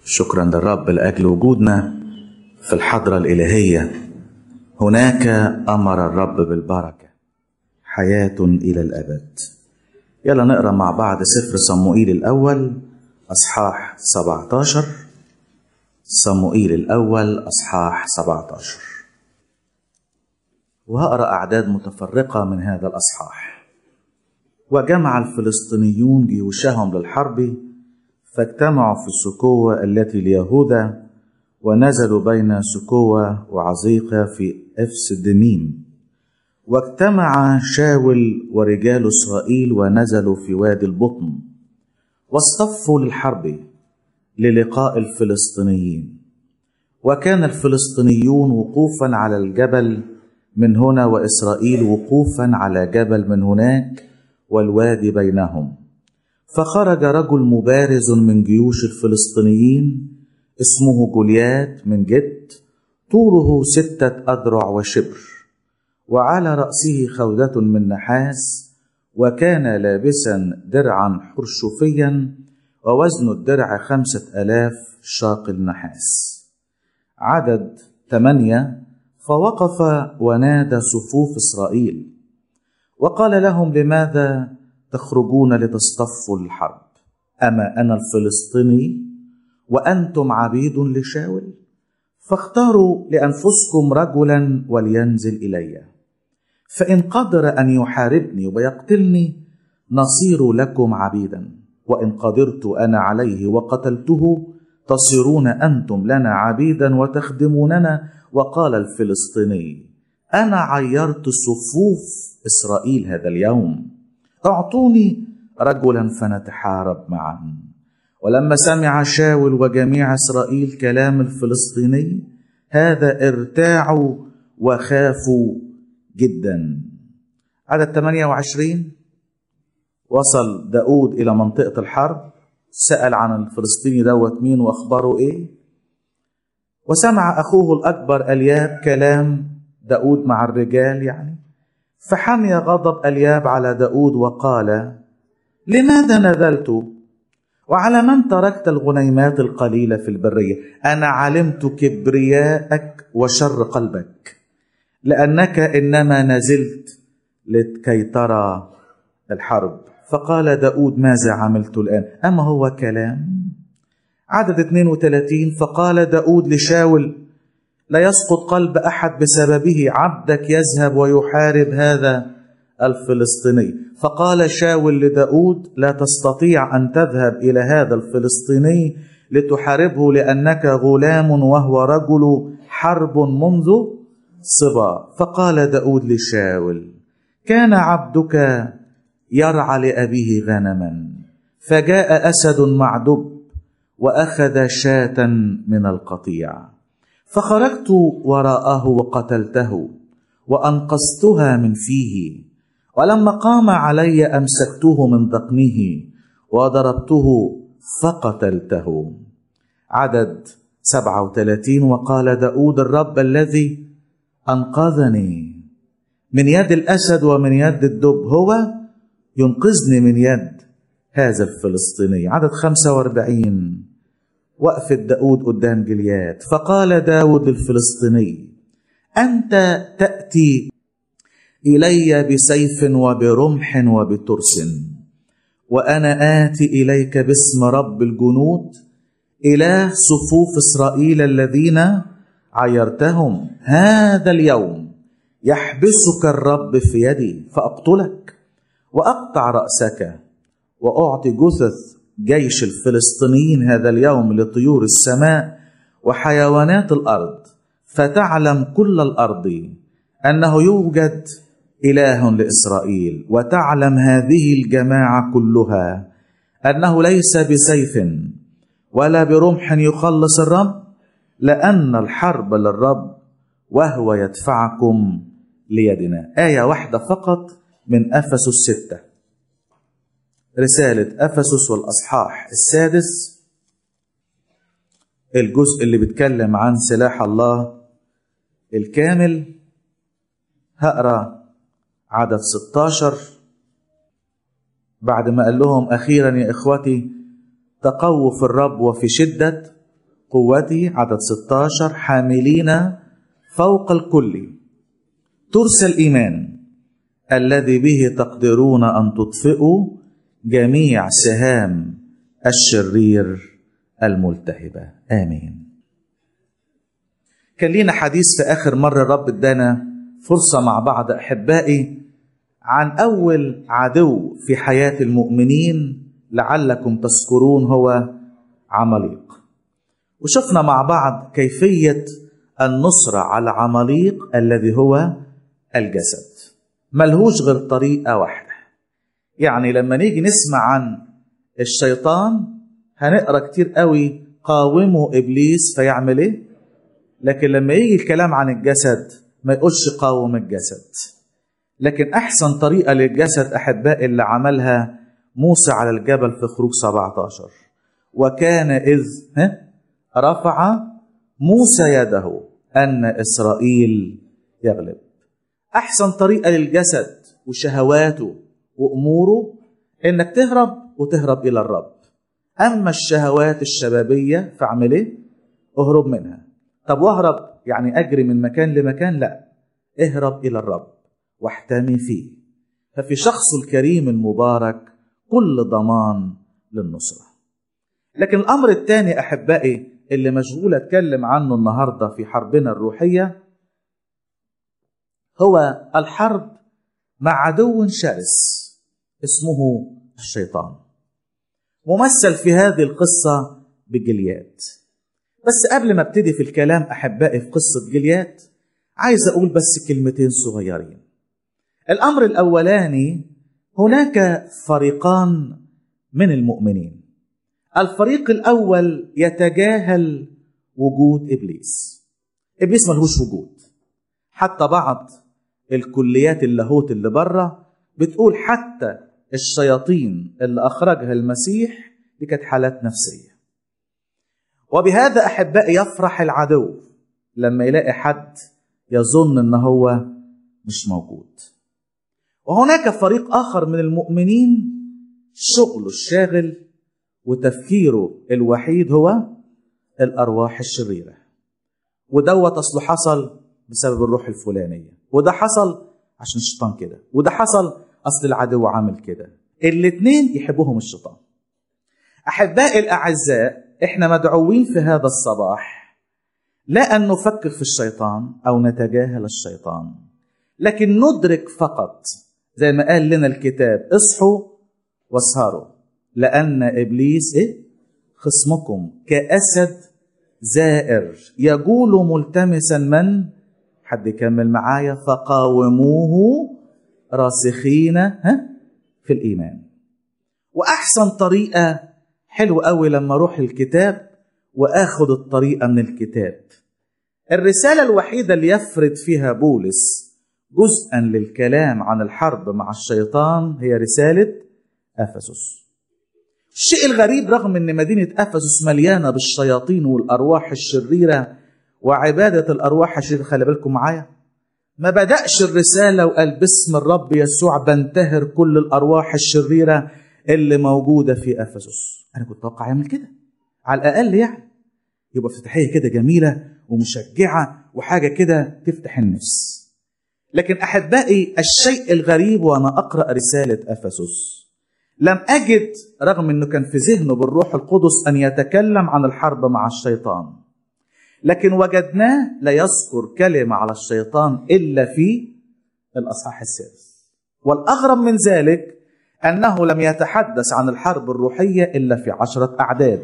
شكرا للرب لاجل وجودنا في الحضره الالهيه هناك امر الرب بالبركه حياه الى الابد يلا نقرا مع بعض سفر صموئيل الاول اصحاح 17 صموئيل الاول اصحاح 17 وهقرا اعداد متفرقه من هذا الاصحاح وجمع الفلسطينيون جيوشهم للحرب فاجتمعوا في سكوة التي ليهوذا ونزلوا بين سكوة وعزيقة في إفس الدميم واجتمع شاول ورجال إسرائيل ونزلوا في وادي البطن واصطفوا للحرب للقاء الفلسطينيين وكان الفلسطينيون وقوفا على الجبل من هنا وإسرائيل وقوفا على جبل من هناك والوادي بينهم فخرج رجل مبارز من جيوش الفلسطينيين اسمه جوليات من جد طوله ستة أذرع وشبر وعلى رأسه خودة من نحاس وكان لابسا درعا حرشفيا ووزن الدرع خمسة ألاف شاقل نحاس عدد ثمانية فوقف ونادى صفوف إسرائيل وقال لهم لماذا تخرجون لتصطفوا الحرب اما انا الفلسطيني وانتم عبيد لشاول فاختاروا لانفسكم رجلا ولينزل الي فان قدر ان يحاربني ويقتلني نصير لكم عبيدا وان قدرت انا عليه وقتلته تصيرون انتم لنا عبيدا وتخدموننا وقال الفلسطيني انا عيرت صفوف اسرائيل هذا اليوم اعطوني رجلا فنتحارب معا ولما سمع شاول وجميع اسرائيل كلام الفلسطيني هذا ارتاعوا وخافوا جدا عدد 28 وصل داود إلى منطقة الحرب سأل عن الفلسطيني دوت مين وأخباره إيه وسمع أخوه الأكبر ألياب كلام داود مع الرجال يعني فحمي غضب الياب على داود وقال لماذا نذلت وعلى من تركت الغنيمات القليله في البريه انا علمت كبرياءك وشر قلبك لانك انما نزلت لكي ترى الحرب فقال داود ماذا عملت الان اما هو كلام عدد 32 فقال داود لشاول لا يسقط قلب احد بسببه عبدك يذهب ويحارب هذا الفلسطيني فقال شاول لداود لا تستطيع ان تذهب الى هذا الفلسطيني لتحاربه لانك غلام وهو رجل حرب منذ صبا فقال داود لشاول كان عبدك يرعى لابيه غنما فجاء اسد مع دب واخذ شاه من القطيع فخرجت وراءه وقتلته وانقذتها من فيه ولما قام علي امسكته من ذقنه وضربته فقتلته عدد سبعة وثلاثين وقال داود الرب الذي أنقذني من يد الأسد ومن يد الدب هو ينقذني من يد هذا الفلسطيني عدد خمسة واربعين وقفة داود قدام جليات فقال داود الفلسطيني أنت تأتي إلي بسيف وبرمح وبترس وأنا آتي إليك باسم رب الجنود إله صفوف إسرائيل الذين عيرتهم هذا اليوم يحبسك الرب في يدي فأقتلك وأقطع رأسك وأعطي جثث جيش الفلسطينيين هذا اليوم لطيور السماء وحيوانات الارض فتعلم كل الارض انه يوجد اله لاسرائيل وتعلم هذه الجماعه كلها انه ليس بسيف ولا برمح يخلص الرب لان الحرب للرب وهو يدفعكم ليدنا ايه واحده فقط من افسس سته رسالة أفسس والأصحاح السادس الجزء اللي بيتكلم عن سلاح الله الكامل هقرا عدد 16 بعد ما قال لهم أخيرا يا إخوتي تقووا في الرب وفي شدة قوته عدد 16 حاملين فوق الكل ترس الإيمان الذي به تقدرون أن تطفئوا جميع سهام الشرير الملتهبة آمين كان لينا حديث في آخر مرة الرب ادانا فرصة مع بعض أحبائي عن أول عدو في حياة المؤمنين لعلكم تذكرون هو عماليق وشفنا مع بعض كيفية النصرة على عماليق الذي هو الجسد ملهوش غير طريقة واحدة يعني لما نيجي نسمع عن الشيطان هنقرا كتير قوي قاوموا ابليس فيعمل ايه لكن لما يجي الكلام عن الجسد ما يقولش قاوم الجسد لكن احسن طريقه للجسد احبائي اللي عملها موسى على الجبل في خروج 17 وكان اذ ها رفع موسى يده ان اسرائيل يغلب احسن طريقه للجسد وشهواته واموره انك تهرب وتهرب الى الرب اما الشهوات الشبابيه فاعمل ايه اهرب منها طب واهرب يعني اجري من مكان لمكان لا اهرب الى الرب واحتمي فيه ففي شخص الكريم المبارك كل ضمان للنصره لكن الامر الثاني احبائي اللي مشغول اتكلم عنه النهارده في حربنا الروحيه هو الحرب مع عدو شرس اسمه الشيطان ممثل في هذه القصة بجليات بس قبل ما ابتدي في الكلام أحبائي في قصة جليات عايز أقول بس كلمتين صغيرين الأمر الأولاني هناك فريقان من المؤمنين الفريق الأول يتجاهل وجود إبليس إبليس ملهوش وجود حتى بعض الكليات اللاهوت اللي بره بتقول حتى الشياطين اللي اخرجها المسيح دي كانت حالات نفسيه وبهذا احبائي يفرح العدو لما يلاقي حد يظن ان هو مش موجود وهناك فريق اخر من المؤمنين شغله الشاغل وتفكيره الوحيد هو الارواح الشريره ودوت اصله حصل بسبب الروح الفلانيه وده حصل عشان الشيطان كده وده حصل اصل العدو عامل كده الاثنين يحبوهم الشيطان احبائي الاعزاء احنا مدعوين في هذا الصباح لا ان نفكر في الشيطان او نتجاهل الشيطان لكن ندرك فقط زي ما قال لنا الكتاب اصحوا واسهروا لان ابليس ايه خصمكم كاسد زائر يجول ملتمسا من حد يكمل معايا فقاوموه راسخين ها في الايمان واحسن طريقه حلو قوي لما اروح الكتاب واخد الطريقه من الكتاب الرساله الوحيده اللي يفرد فيها بولس جزءا للكلام عن الحرب مع الشيطان هي رساله افسس الشيء الغريب رغم ان مدينه افسس مليانه بالشياطين والارواح الشريره وعباده الارواح الشريره خلي بالكم معايا ما بدأش الرسالة وقال باسم الرب يسوع بنتهر كل الأرواح الشريرة اللي موجودة في أفسس أنا كنت أتوقع يعمل كده على الأقل يعني يبقى افتتاحية كده جميلة ومشجعة وحاجة كده تفتح النفس لكن أحبائي الشيء الغريب وأنا أقرأ رسالة أفسس لم أجد رغم أنه كان في ذهنه بالروح القدس أن يتكلم عن الحرب مع الشيطان لكن وجدناه لا يذكر كلمة على الشيطان إلا في الأصحاح السادس والأغرب من ذلك أنه لم يتحدث عن الحرب الروحية إلا في عشرة أعداد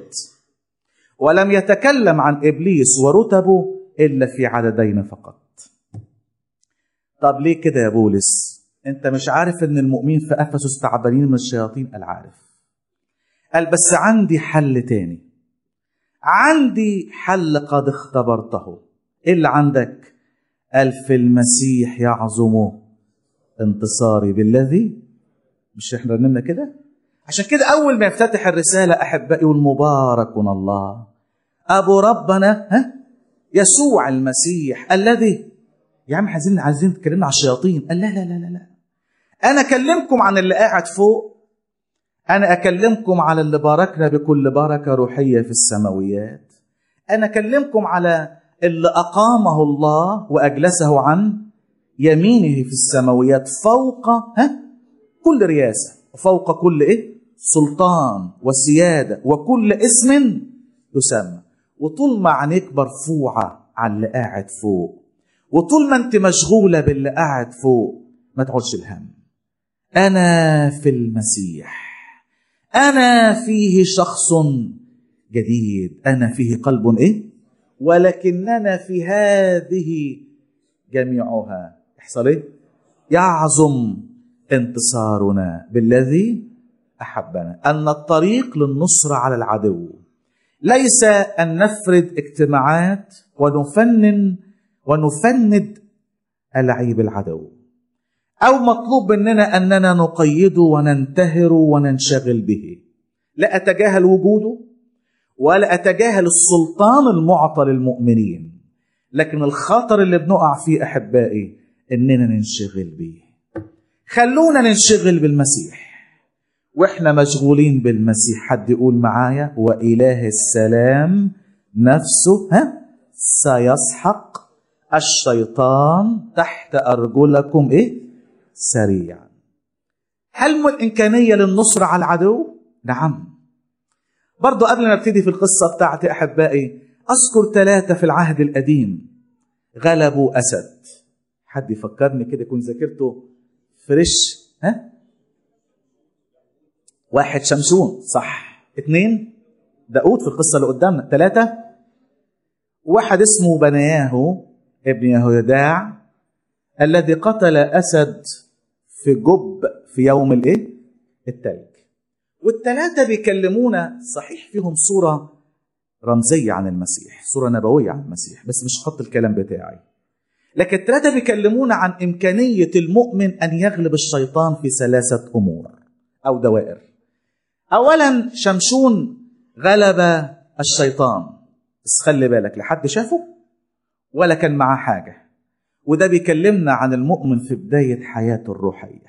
ولم يتكلم عن إبليس ورتبه إلا في عددين فقط طب ليه كده يا بولس انت مش عارف ان المؤمنين في افسس تعبانين من الشياطين قال عارف قال بس عندي حل تاني عندي حل قد اختبرته ايه اللي عندك قال في المسيح يعظم انتصاري بالذي مش احنا رنمنا كده عشان كده اول ما يفتتح الرساله احبائي والمبارك الله ابو ربنا ها يسوع المسيح الذي يا عم عايزين عايزين تكلمنا على الشياطين قال لا لا لا لا لا انا اكلمكم عن اللي قاعد فوق انا اكلمكم على اللي باركنا بكل بركه روحيه في السماويات انا اكلمكم على اللي اقامه الله واجلسه عن يمينه في السماويات فوق ها كل رياسه وفوق كل ايه سلطان وسياده وكل اسم يسمى وطول ما عينيك مرفوعه على اللي قاعد فوق وطول ما انت مشغوله باللي قاعد فوق ما تعولش الهم انا في المسيح انا فيه شخص جديد انا فيه قلب ايه ولكننا في هذه جميعها يحصل ايه يعظم انتصارنا بالذي احبنا ان الطريق للنصره على العدو ليس ان نفرد اجتماعات ونفنن ونفند ألعيب العدو أو مطلوب مننا أننا نقيده وننتهر وننشغل به لا أتجاهل وجوده ولا أتجاهل السلطان المعطى للمؤمنين لكن الخطر اللي بنقع فيه أحبائي إننا ننشغل به خلونا ننشغل بالمسيح واحنا مشغولين بالمسيح حد يقول معايا وإله السلام نفسه ها سيسحق الشيطان تحت أرجلكم إيه؟ سريعا هل من إمكانية للنصر على العدو؟ نعم برضو قبل ما نبتدي في القصة بتاعتي أحبائي أذكر ثلاثة في العهد القديم غلبوا أسد حد يفكرني كده يكون ذاكرته فريش ها؟ واحد شمشون صح اثنين داود في القصة اللي قدامنا ثلاثة واحد اسمه بنياهو ابن يهوداع الذي قتل أسد في جب في يوم الايه التلج والثلاثة بيكلمونا صحيح فيهم صورة رمزية عن المسيح صورة نبوية عن المسيح بس مش خط الكلام بتاعي لكن الثلاثة بيكلمونا عن إمكانية المؤمن أن يغلب الشيطان في ثلاثة أمور أو دوائر أولا شمشون غلب الشيطان بس خلي بالك لحد شافه ولا كان معاه حاجة وده بيكلمنا عن المؤمن في بداية حياته الروحية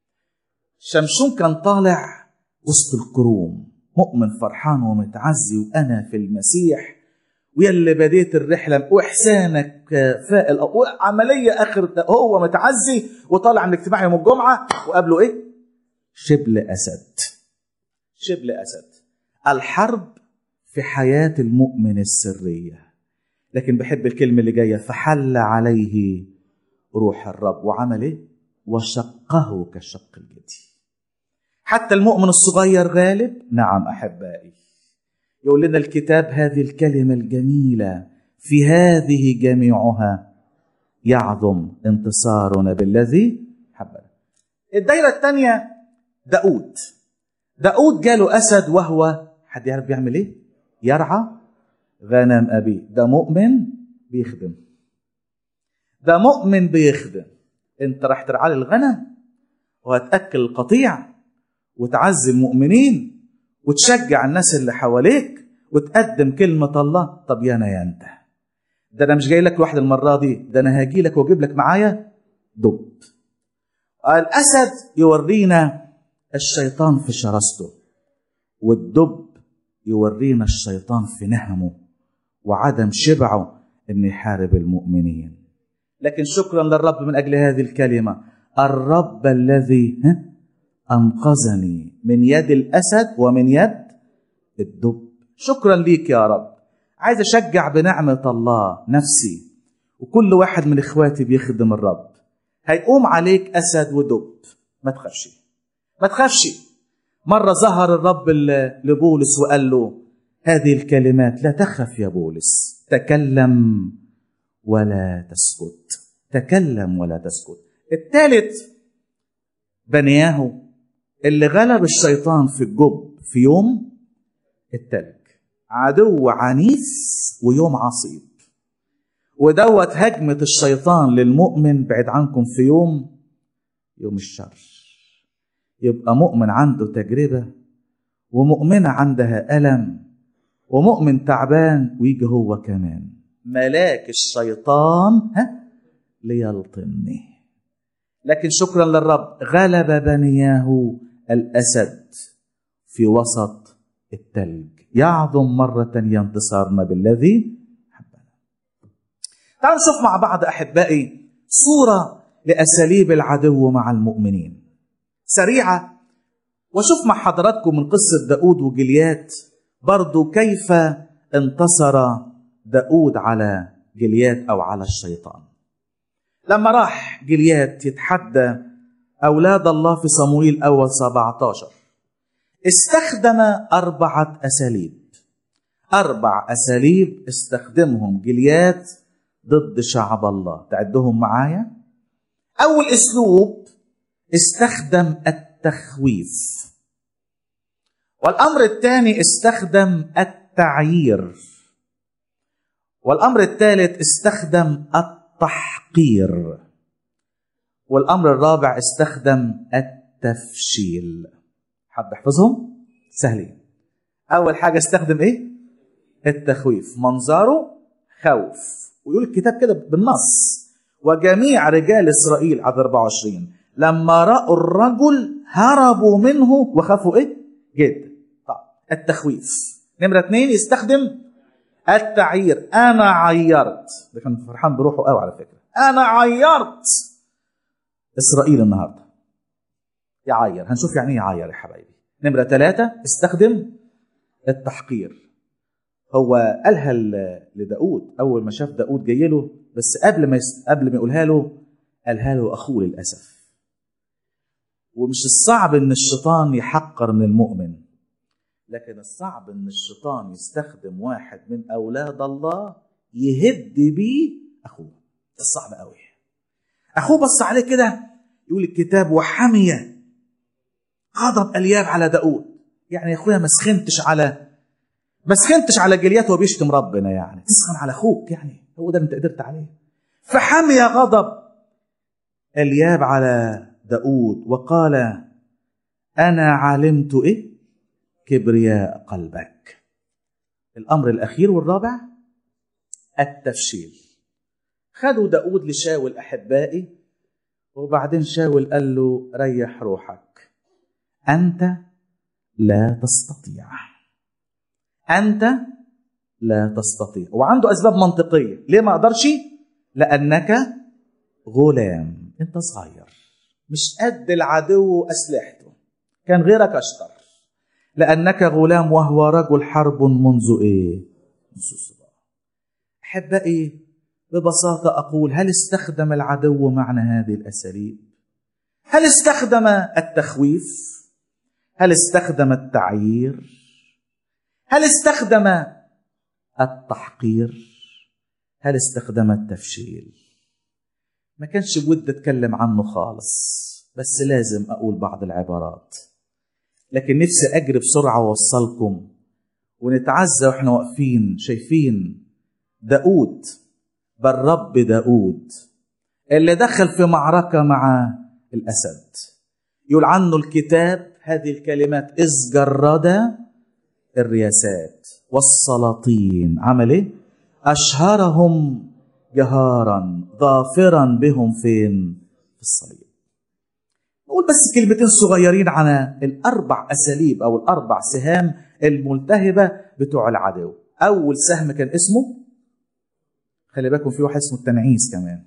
شمشون كان طالع وسط الكروم مؤمن فرحان ومتعزي وأنا في المسيح ويلي بديت الرحلة وإحسانك فائل وعملية آخر هو متعزي وطالع من الاجتماع يوم الجمعة وقابله إيه؟ شبل أسد شبل أسد الحرب في حياة المؤمن السرية لكن بحب الكلمة اللي جاية فحل عليه روح الرب وعمل ايه؟ وشقه كشق الجدي حتى المؤمن الصغير غالب نعم أحبائي يقول لنا الكتاب هذه الكلمة الجميلة في هذه جميعها يعظم انتصارنا بالذي حبنا الدايرة الثانية داود داود جاله أسد وهو حد يعرف بيعمل ايه؟ يرعى غنم أبيه ده مؤمن بيخدم ده مؤمن بيخدم انت راح ترعى الغنم وهتأكل القطيع وتعزي المؤمنين وتشجع الناس اللي حواليك وتقدم كلمة الله طب يا أنا يا أنت ده أنا مش جاي لك لوحدي المرة دي ده أنا هاجي لك وأجيب لك معايا دب الأسد يورينا الشيطان في شراسته والدب يورينا الشيطان في نهمه وعدم شبعه ان يحارب المؤمنين لكن شكرا للرب من اجل هذه الكلمه الرب الذي انقذني من يد الاسد ومن يد الدب شكرا ليك يا رب عايز اشجع بنعمه الله نفسي وكل واحد من اخواتي بيخدم الرب هيقوم عليك اسد ودب ما تخافش ما تخافش مرة ظهر الرب لبولس وقال له هذه الكلمات لا تخف يا بولس تكلم ولا تسكت تكلم ولا تسكت الثالث بنياهو اللي غلب الشيطان في الجب في يوم التلج عدو عنيف ويوم عصيب ودوت هجمة الشيطان للمؤمن بعد عنكم في يوم يوم الشر يبقى مؤمن عنده تجربة ومؤمنة عندها ألم ومؤمن تعبان ويجي هو كمان ملاك الشيطان ها ليلطمني لكن شكرا للرب غلب بنياه الأسد في وسط التلج يعظم مرة تانية انتصارنا بالذي حبنا تعالوا نشوف مع بعض أحبائي صورة لأساليب العدو مع المؤمنين سريعة وشوف مع حضراتكم من قصة داود وجليات برضو كيف انتصر داود على جليات أو على الشيطان لما راح جليات يتحدى أولاد الله في صمويل أول 17 استخدم أربعة أساليب أربع أساليب استخدمهم جليات ضد شعب الله تعدهم معايا أول أسلوب استخدم التخويف والأمر الثاني استخدم التعيير والأمر الثالث استخدم التحقير والأمر الرابع استخدم التفشيل حد يحفظهم سهلين أول حاجة استخدم إيه التخويف منظره خوف ويقول الكتاب كده بالنص وجميع رجال إسرائيل عدد 24 لما رأوا الرجل هربوا منه وخافوا إيه جدا طب التخويف نمرة اتنين يستخدم التعيير أنا عيرت ده كان فرحان بروحه قوي على فكرة أنا عيرت إسرائيل النهاردة يعير هنشوف يعني ايه يعير يا حبايبي نمرة ثلاثة استخدم التحقير هو قالها لداود أول ما شاف داود جاي له بس قبل ما يس... قبل ما يقولها له قالها له أخوه للأسف ومش الصعب إن الشيطان يحقر من المؤمن لكن الصعب إن الشيطان يستخدم واحد من أولاد الله يهد بيه أخوه ده صعب قوي أخوه بص عليه كده يقول الكتاب وحمي غضب الياب على داود يعني يا اخويا ما سخنتش على ما سخنتش على جليات وهو بيشتم ربنا يعني تسخن على اخوك يعني هو ده اللي انت قدرت عليه فحمي غضب الياب على داود وقال انا علمت ايه كبرياء قلبك الامر الاخير والرابع التفشيل خدوا داود لشاول احبائي وبعدين شاول قال له ريح روحك انت لا تستطيع انت لا تستطيع وعنده اسباب منطقيه ليه ما اقدرش لانك غلام انت صغير مش قد العدو اسلحته كان غيرك اشطر لانك غلام وهو رجل حرب منذ ايه منذ الصباح احبائي ببساطه اقول هل استخدم العدو معنا هذه الاساليب هل استخدم التخويف هل استخدم التعيير هل استخدم التحقير هل استخدم التفشيل ما كانش بود اتكلم عنه خالص بس لازم اقول بعض العبارات لكن نفسي اجري بسرعه واوصلكم ونتعزى واحنا واقفين شايفين داود بل رب داود اللي دخل في معركه مع الاسد يقول عنه الكتاب هذه الكلمات إذ جرد الرياسات والسلاطين عمل ايه؟ أشهرهم جهارا ظافرا بهم فين؟ في الصليب نقول بس كلمتين صغيرين عن الأربع أساليب أو الأربع سهام الملتهبة بتوع العدو أول سهم كان اسمه خلي بالكم في واحد اسمه التنعيس كمان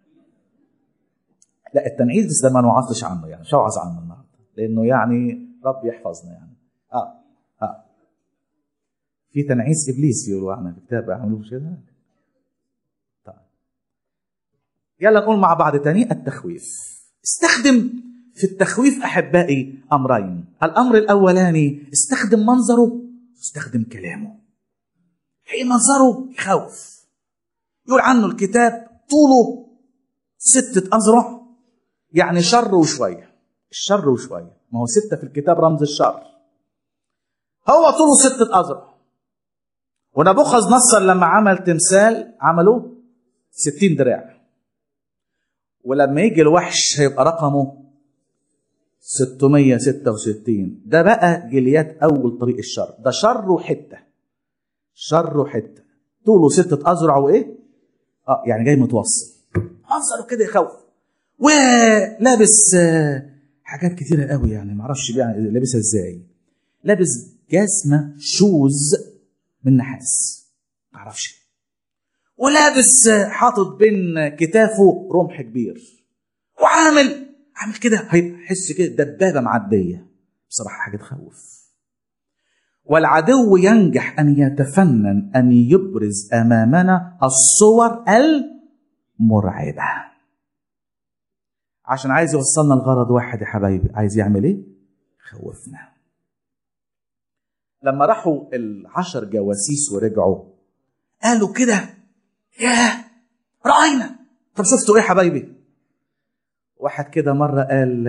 لا التنعيس بس ده ما نوعظش عنه يعني مش هوعظ عنه النهارده لانه يعني رب يحفظنا يعني اه اه في تنعيس ابليس بيقولوا عنه في الكتاب يعملوه مش كده طيب يلا نقول مع بعض تاني التخويف استخدم في التخويف احبائي امرين الامر الاولاني استخدم منظره استخدم كلامه حين منظره خوف يقول عنه الكتاب طوله ستة أذرع يعني شر وشوية الشر وشوية ما هو ستة في الكتاب رمز الشر هو طوله ستة أذرع ونبوخذ نصر لما عمل تمثال عمله ستين دراع ولما يجي الوحش هيبقى رقمه 666 ده بقى جليات أول طريق الشر ده شر وحتة شر وحتة طوله ستة أذرع وإيه؟ اه يعني جاي متوصل منظره كده يخوف ولابس حاجات كتيره قوي يعني ما اعرفش بقى لابسها ازاي لابس جزمه شوز من نحاس معرفش ولابس حاطط بين كتافه رمح كبير وعامل عامل كده هيحس كده دبابه معديه بصراحه حاجه تخوف والعدو ينجح ان يتفنن ان يبرز امامنا الصور المرعبه عشان عايز يوصلنا لغرض واحد يا حبايبي عايز يعمل ايه خوفنا لما راحوا العشر جواسيس ورجعوا قالوا كده ياه راينا طب شفتوا ايه حبايبي واحد كده مره قال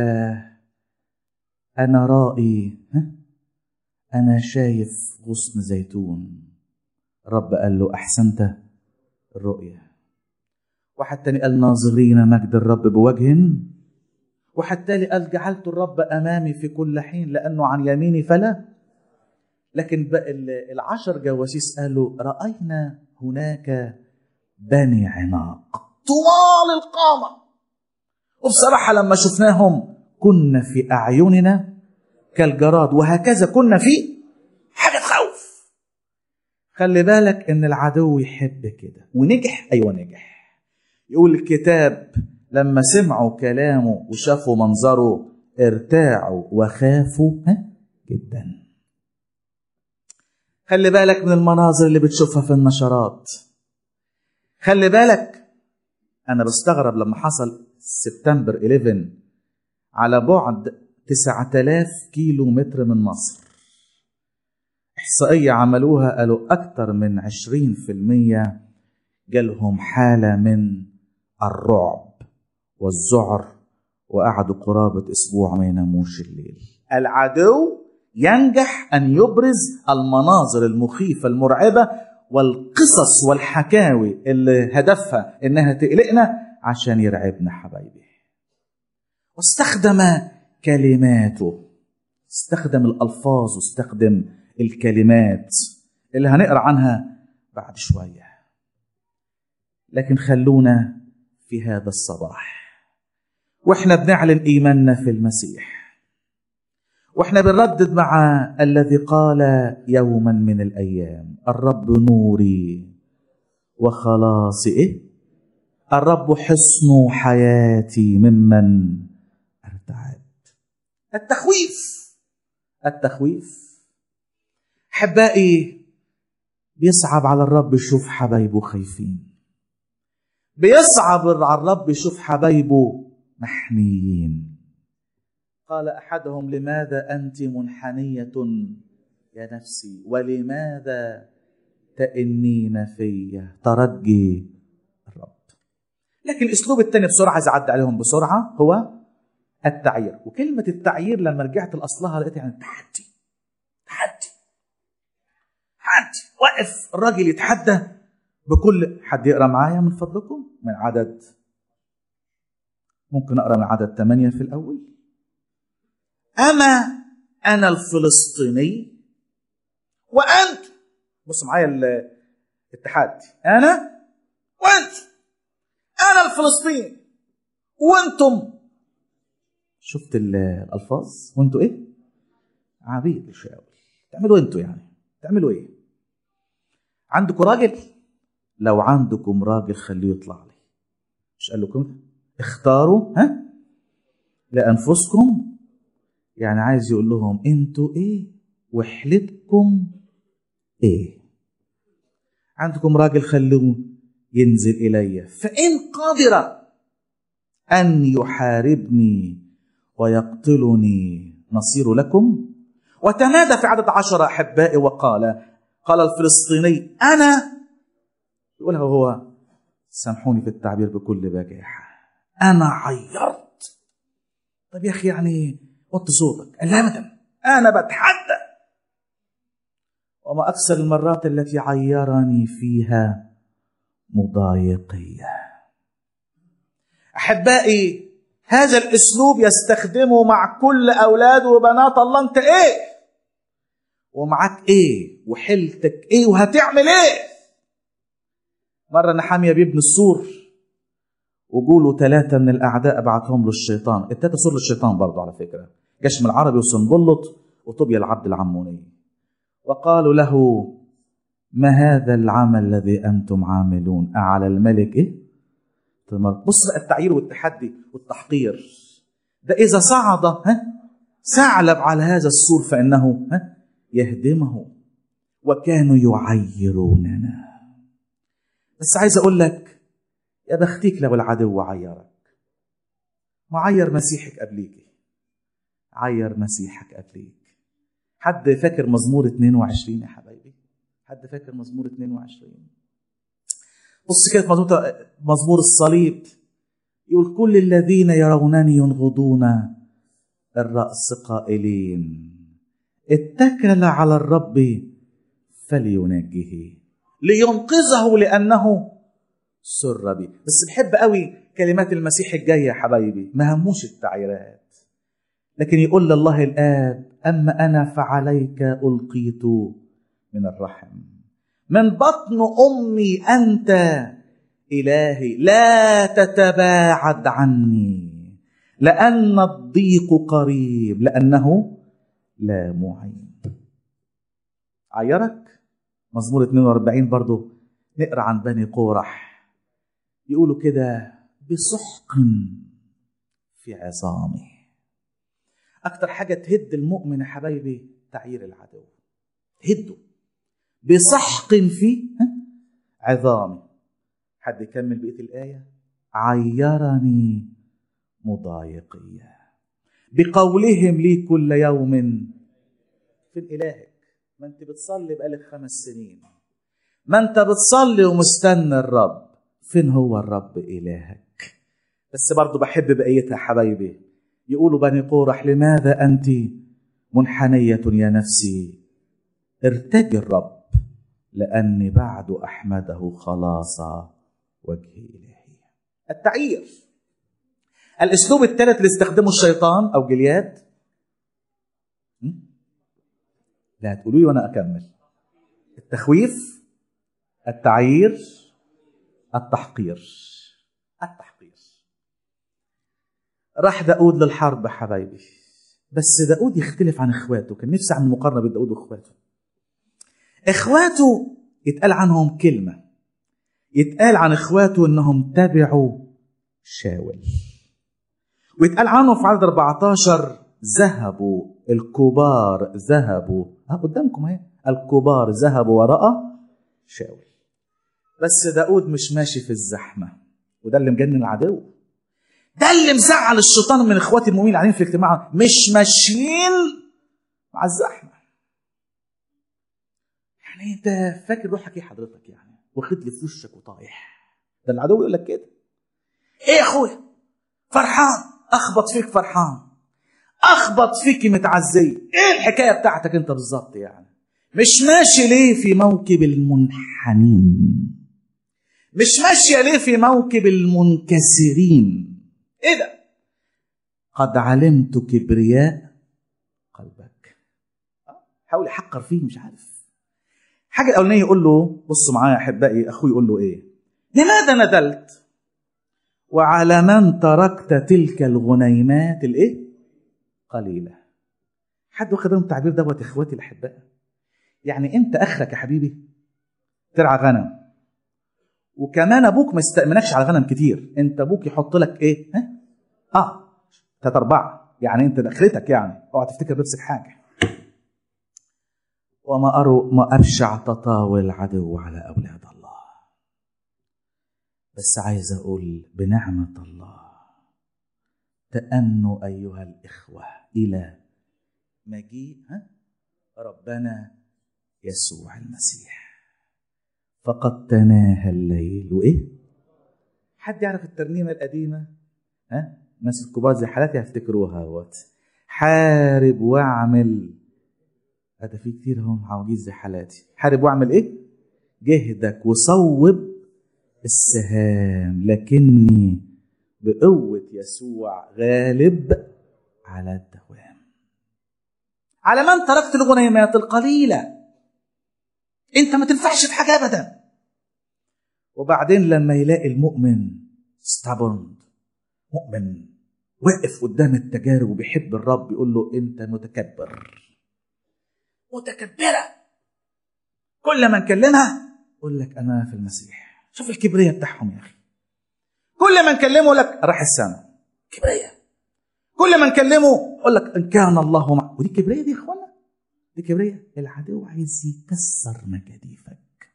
انا رائي ها انا شايف غصن زيتون رب قال له احسنت الرؤيه واحد تاني قال ناظرين مجد الرب بوجه واحد تاني قال جعلت الرب امامي في كل حين لانه عن يميني فلا لكن بقى العشر جواسيس قالوا راينا هناك بني عناق طوال القامه وبصراحه لما شفناهم كنا في اعيننا كالجراد وهكذا كنا في حاجه تخوف خلي بالك ان العدو يحب كده ونجح ايوه نجح يقول الكتاب لما سمعوا كلامه وشافوا منظره ارتاعوا وخافوا جدا خلي بالك من المناظر اللي بتشوفها في النشرات خلي بالك انا بستغرب لما حصل سبتمبر 11 على بعد 9000 كيلو متر من مصر إحصائية عملوها قالوا أكثر من 20% جالهم حالة من الرعب والذعر وقعدوا قرابة أسبوع ما يناموش الليل العدو ينجح أن يبرز المناظر المخيفة المرعبة والقصص والحكاوي اللي هدفها إنها تقلقنا عشان يرعبنا حبايبي واستخدم كلماته استخدم الألفاظ واستخدم الكلمات اللي هنقرأ عنها بعد شوية لكن خلونا في هذا الصباح واحنا بنعلن ايماننا في المسيح واحنا بنردد مع الذي قال يوما من الايام الرب نوري وخلاصي إيه؟ الرب حصن حياتي ممن ارتعب التخويف التخويف احبائي بيصعب على الرب يشوف حبايبه خايفين بيصعب على الرب يشوف حبايبه محنيين قال احدهم لماذا انت منحنيه يا نفسي ولماذا تئنين في ترجي الرب لكن الاسلوب الثاني بسرعه عايز اعدي عليهم بسرعه هو التعيير وكلمه التعيير لما رجعت لاصلها لقيت يعني تحدي تحدي تحدي واقف الراجل يتحدى بكل حد يقرا معايا من فضلكم من عدد ممكن اقرا من عدد ثمانية في الاول اما انا الفلسطيني وانت بص معايا التحدي انا وانت انا الفلسطيني وانتم شفت الالفاظ وانتوا ايه عبيد الشاول تعملوا انتوا يعني تعملوا ايه عندكم راجل لو عندكم راجل خليه يطلع لي مش قال لكم اختاروا ها لانفسكم يعني عايز يقول لهم انتوا ايه وحلتكم ايه عندكم راجل خلوه ينزل الي فان قدر ان يحاربني ويقتلني نصير لكم وتنادى في عدد عشرة أحبائي وقال قال الفلسطيني أنا يقولها هو سامحوني في التعبير بكل بجاحة أنا عيرت طب يا أخي يعني وطي صوتك قال لا أبدا أنا بتحدى وما أكثر المرات التي عيرني فيها مضايقية أحبائي هذا الأسلوب يستخدمه مع كل أولاد وبنات الله أنت إيه ومعاك إيه وحيلتك إيه وهتعمل إيه مرة نحامية بيبني السور وجوله ثلاثة من الأعداء بعتهم له الشيطان التلاتة سور للشيطان برضه على فكرة جشم العربي وسنبلط وطوبيا العبد العموني وقالوا له ما هذا العمل الذي أنتم عاملون أعلى الملك إيه؟ بص بقى التعيير والتحدي والتحقير ده إذا صعد ها ثعلب على هذا السور فإنه ها يهدمه وكانوا يعيروننا بس عايز أقول لك يا بختيك لو العدو عيرك معير مسيحك قبليك عير مسيحك قبليك حد فاكر مزمور 22 يا حبايبي حد فاكر مزمور 22 بص كده في مزمور مزمور الصليب يقول كل الذين يرونني ينغضون الرأس قائلين اتكل على الرب فلينجه لينقذه لأنه سر بي بس بحب قوي كلمات المسيح الجاية يا حبايبي ما هموش التعييرات لكن يقول لله الآب أما أنا فعليك ألقيت من الرحم من بطن أمي أنت إلهي لا تتباعد عني لأن الضيق قريب لأنه لا معين عيرك مزمور 42 برضو نقرا عن بني قورح يقولوا كده بسحق في عظامه اكتر حاجه تهد المؤمن يا حبايبي تعيير العدو هده بسحق في عظامي حد يكمل بقيه الايه عيرني مضايقيا بقولهم لي كل يوم فين الهك ما انت بتصلي بقالك خمس سنين ما انت بتصلي ومستنى الرب فين هو الرب الهك بس برضو بحب بقيتها حبايبي يقولوا بني قورح لماذا انت منحنيه يا نفسي ارتجي الرب لاني بعد احمده خلاص وجه الهي التعيير الاسلوب الثالث اللي استخدمه الشيطان او جلياد لا تقولوا لي وانا اكمل التخويف التعيير التحقير التحقير راح داود للحرب حبايبي بس داود يختلف عن اخواته كان نفسي اعمل مقارنه بين داود واخواته اخواته يتقال عنهم كلمه يتقال عن اخواته انهم تبعوا شاول ويتقال عنه في عدد 14 ذهبوا الكبار ذهبوا ها قدامكم اهي الكبار ذهبوا وراء شاول بس داود مش ماشي في الزحمه وده اللي مجنن العدو ده اللي مزعل الشيطان من اخواتي المؤمنين قاعدين في الاجتماع مش ماشيين مع الزحمه يعني انت فاكر روحك ايه حضرتك يعني واخد لي في وشك وطايح ده العدو يقول لك كده ايه يا اخويا فرحان اخبط فيك فرحان اخبط فيك متعزيه ايه الحكايه بتاعتك انت بالظبط يعني مش ماشي ليه في موكب المنحنين مش ماشيه ليه في موكب المنكسرين ايه ده قد علمت كبرياء قلبك حاول يحقر فيه مش عارف الحاجه الاولانيه يقول له بصوا معايا يا احبائي اخوي يقول له ايه لماذا نزلت وعلى من تركت تلك الغنيمات الايه قليله حد واخد بالهم التعبير دوت اخواتي الاحباء يعني انت اخرك يا حبيبي ترعى غنم وكمان ابوك ما يستأمنكش على غنم كتير انت ابوك يحط لك ايه ها اه ثلاثة أربعة يعني أنت دخلتك يعني اوعى تفتكر نفسك حاجة وما أرو ما أبشع تطاول العدو على أولاد الله بس عايز أقول بنعمة الله تأنوا أيها الإخوة إلى مجيء ها ربنا يسوع المسيح فقد تناهى الليل وإيه حد يعرف الترنيمة القديمة ها الناس الكبار زي حالاتي هيفتكروها وات حارب واعمل هذا في كتير هم عواجيز زي حالاتي حارب واعمل ايه جهدك وصوب السهام لكني بقوة يسوع غالب على الدوام على من تركت الغنيمات القليلة انت ما تنفعش في حاجة ابدا وبعدين لما يلاقي المؤمن stubborn مؤمن واقف قدام التجارب وبيحب الرب يقول له انت متكبر متكبرة كل ما نكلمها يقول لك أنا في المسيح شوف الكبرية بتاعهم يا أخي كل ما نكلمه يقول لك راح السماء كبرية كل ما نكلمه يقول لك إن كان الله معه ودي كبرية دي يا إخوانا دي كبرية العدو عايز يكسر مجاديفك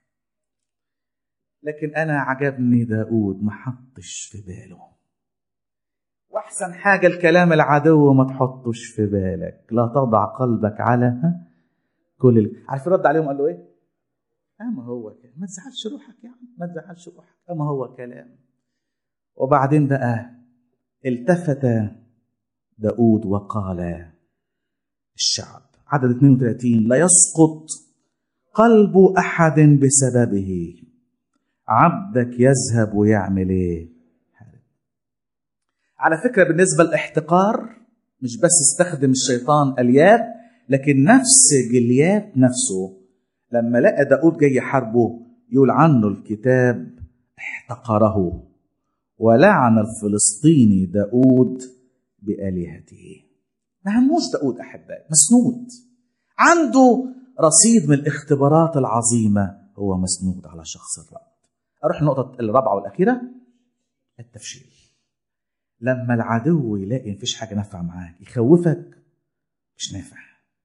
لكن أنا عجبني داود ما حطش في باله واحسن حاجه الكلام العدو ما تحطش في بالك لا تضع قلبك على ها كل ال... عارف رد عليهم قال له ايه اما هو كلام ما تزعلش روحك يا عم ما تزعلش روحك اما هو كلام وبعدين بقى التفت داود وقال الشعب عدد 32 لا يسقط قلب احد بسببه عبدك يذهب ويعمل ايه على فكرة بالنسبة للاحتقار مش بس استخدم الشيطان اليات لكن نفس جليات نفسه لما لقى داود جاي يحاربه يقول عنه الكتاب احتقره ولعن الفلسطيني داود بآلهته ما هموش داود أحبائي مسنود عنده رصيد من الاختبارات العظيمة هو مسنود على شخص الرب أروح النقطة الرابعة والأخيرة التفشيل لما العدو يلاقي مفيش حاجة نافعة معاك يخوفك مش نافع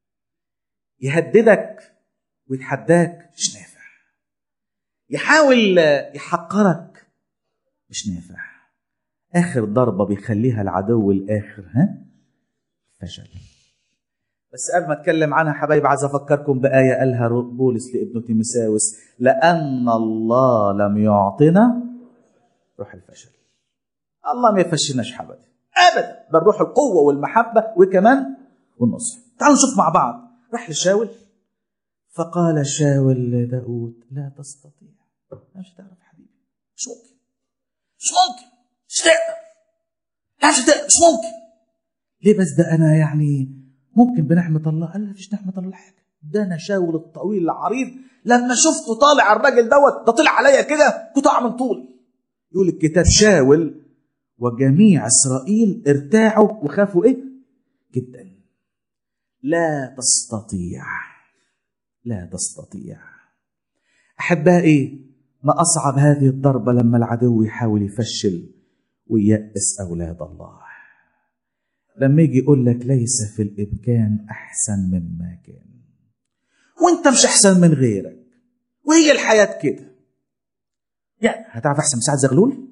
يهددك ويتحداك مش نافع يحاول يحقرك مش نافع آخر ضربة بيخليها العدو الآخر ها فشل بس قبل ما اتكلم عنها حبايب عايز افكركم بايه قالها بولس لابن تيمساوس لان الله لم يعطنا روح الفشل الله ما يفشلناش حبايبي ابدا بل روح القوه والمحبه وكمان والنصر تعالوا نشوف مع بعض راح لشاول فقال شاول لداود لا تستطيع مش هتعرف حبيبي مش ممكن مش ممكن مش تقدر لا مش تقدر مش ممكن ليه بس ده انا يعني ممكن بنعمه الله قال لا مفيش نعمه الله حاجه ده انا شاول الطويل العريض لما شفته طالع الراجل دوت ده طلع عليا كده قطع من طول يقول الكتاب شاول وجميع اسرائيل ارتاعوا وخافوا ايه جدا لا تستطيع لا تستطيع احبائي ما اصعب هذه الضربه لما العدو يحاول يفشل وييأس اولاد الله لما يجي يقول لك ليس في الامكان احسن مما كان وانت مش احسن من غيرك وهي الحياه كده يعني هتعرف احسن من سعد زغلول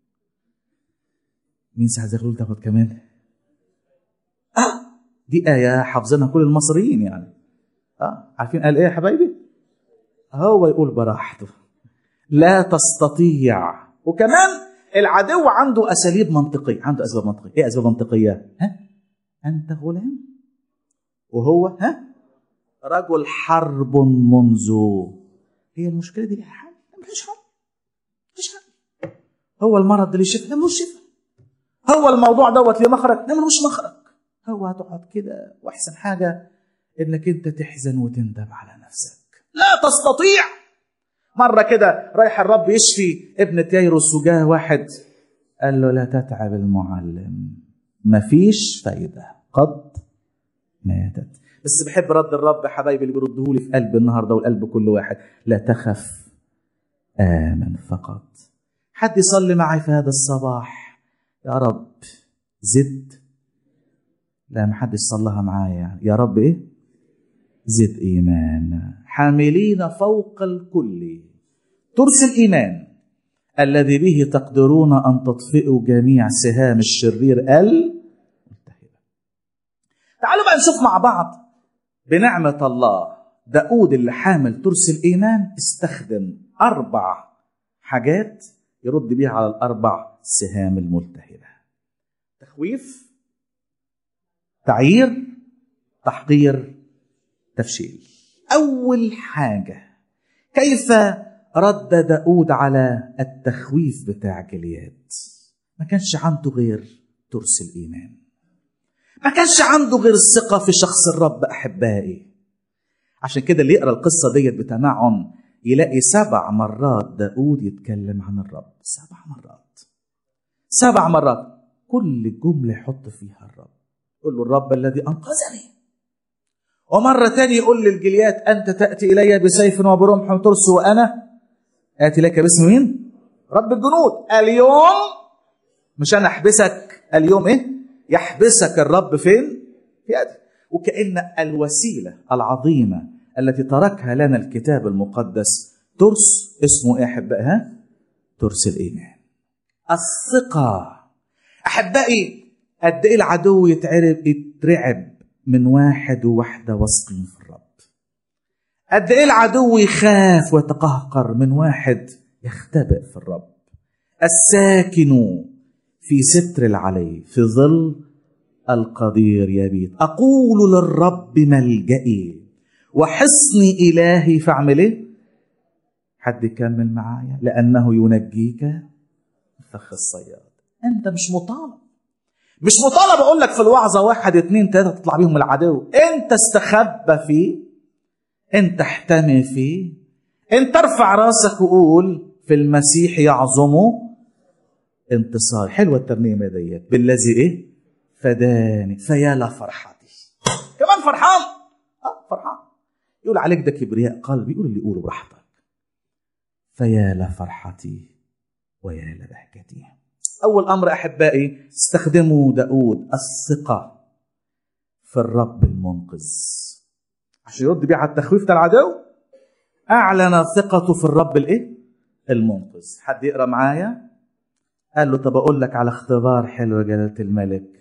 مين سعد زغلول تاخد كمان اه دي ايه حافظينها كل المصريين يعني اه عارفين قال ايه يا حبايبي هو يقول براحته لا تستطيع وكمان العدو عنده اساليب منطقيه عنده اسباب منطقيه ايه اسباب منطقيه ها انت غلام وهو ها رجل حرب منذ هي المشكله دي لها حل مفيش حل مفيش حل هو المرض اللي شفى لا ملوش شفى هو الموضوع دوت ليه مخرج لا ملوش مخرج هو هتقعد كده واحسن حاجه انك انت تحزن وتندم على نفسك لا تستطيع مرة كده رايح الرب يشفي ابن تيروس وجاه واحد قال له لا تتعب المعلم مفيش فايدة قد ماتت بس بحب رد الرب يا حبايبي اللي بيرده لي في قلب النهارده والقلب كل واحد لا تخف آمن فقط حد يصلي معي في هذا الصباح يا رب زد لا ما حدش صلىها معايا يا رب ايه زد ايمان حاملين فوق الكل ترس الايمان الذي به تقدرون ان تطفئوا جميع سهام الشرير الملتهبه تعالوا بقى نشوف مع بعض بنعمه الله داود اللي حامل ترس الايمان استخدم اربع حاجات يرد بيها على الاربع سهام الملتهبه تخويف تعيير تحقير تفشيل أول حاجة كيف رد داود على التخويف بتاع جلياد ما كانش عنده غير ترس الإيمان ما كانش عنده غير الثقة في شخص الرب أحبائي عشان كده اللي يقرأ القصة ديت بتمعن يلاقي سبع مرات داود يتكلم عن الرب سبع مرات سبع مرات كل جملة يحط فيها الرب يقول له الرب الذي أنقذني ومرة تاني يقول للجليات أنت تأتي إلي بسيف وبرمح وترس وأنا آتي لك باسم مين؟ رب الجنود اليوم مش أنا أحبسك اليوم إيه؟ يحبسك الرب فين؟ في يدي وكأن الوسيلة العظيمة التي تركها لنا الكتاب المقدس ترس اسمه إيه أحبائها؟ ترس الإيمان الثقة أحبائي قد إيه العدو يتعرب يترعب من واحد وواحدة واثقين في الرب قد ايه العدو يخاف ويتقهقر من واحد يختبئ في الرب الساكن في ستر العلي في ظل القدير يبيت اقول للرب ملجئي وحصني الهي فاعمل ايه حد يكمل معايا لانه ينجيك فخ الصياد انت مش مطالب مش مطالب اقول لك في الوعظه واحد اتنين تلاته تطلع بيهم العدو انت استخبى فيه انت احتمي فيه انت ارفع راسك وقول في المسيح يعظم انتصار حلوه الترنيمه ديت بالذي ايه فداني فيا لفرحتي كمان فرحان اه فرحان يقول عليك ده كبرياء قلبي يقول اللي يقوله براحتك فيا لفرحتي ويا لبهجتي أول أمر أحبائي استخدموا داود الثقة في الرب المنقذ عشان يرد بيه على التخويف بتاع العدو أعلن ثقته في الرب الإيه؟ المنقذ حد يقرأ معايا قال له طب أقول لك على اختبار حلو يا جلالة الملك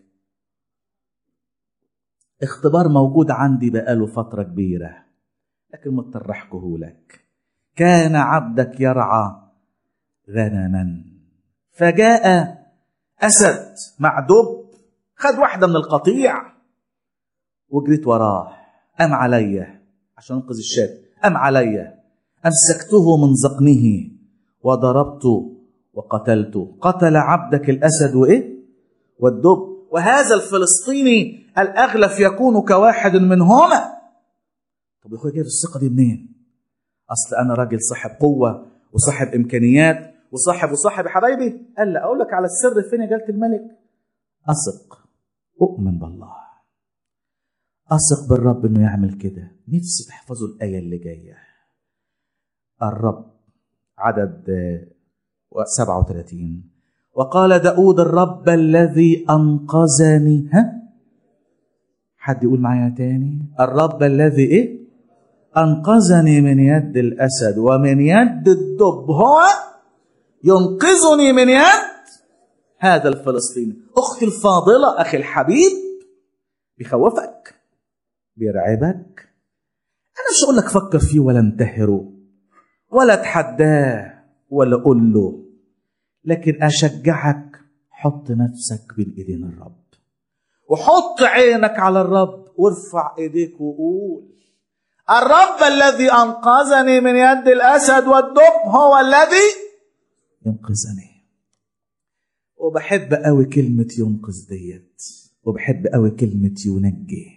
اختبار موجود عندي بقاله فترة كبيرة لكن مترحكه لك كان عبدك يرعى غنما فجاء أسد مع دب خد واحدة من القطيع وجريت وراه قام عليا عشان انقذ الشاب قام عليا امسكته من ذقنه وضربته وقتلته قتل عبدك الاسد وايه والدب وهذا الفلسطيني الاغلف يكون كواحد منهما طب يا اخويا جايب الثقه دي منين اصل انا راجل صاحب قوه وصاحب امكانيات وصاحب وصاحب يا حبايبي قال لا اقول لك على السر فين يا جلاله الملك اثق اؤمن بالله اثق بالرب انه يعمل كده نفسي تحفظوا الايه اللي جايه الرب عدد 37 وقال داود الرب الذي انقذني ها حد يقول معايا تاني الرب الذي ايه انقذني من يد الاسد ومن يد الدب هو ينقذني من يد هذا الفلسطيني اختي الفاضله اخي الحبيب بيخوفك بيرعبك انا مش اقول لك فكر فيه ولا انتهره ولا اتحداه ولا قول له لكن اشجعك حط نفسك بين ايدين الرب وحط عينك على الرب وارفع ايديك وقول الرب الذي انقذني من يد الاسد والدب هو الذي ينقذني وبحب قوي كلمة ينقذ ديت وبحب قوي كلمة ينجي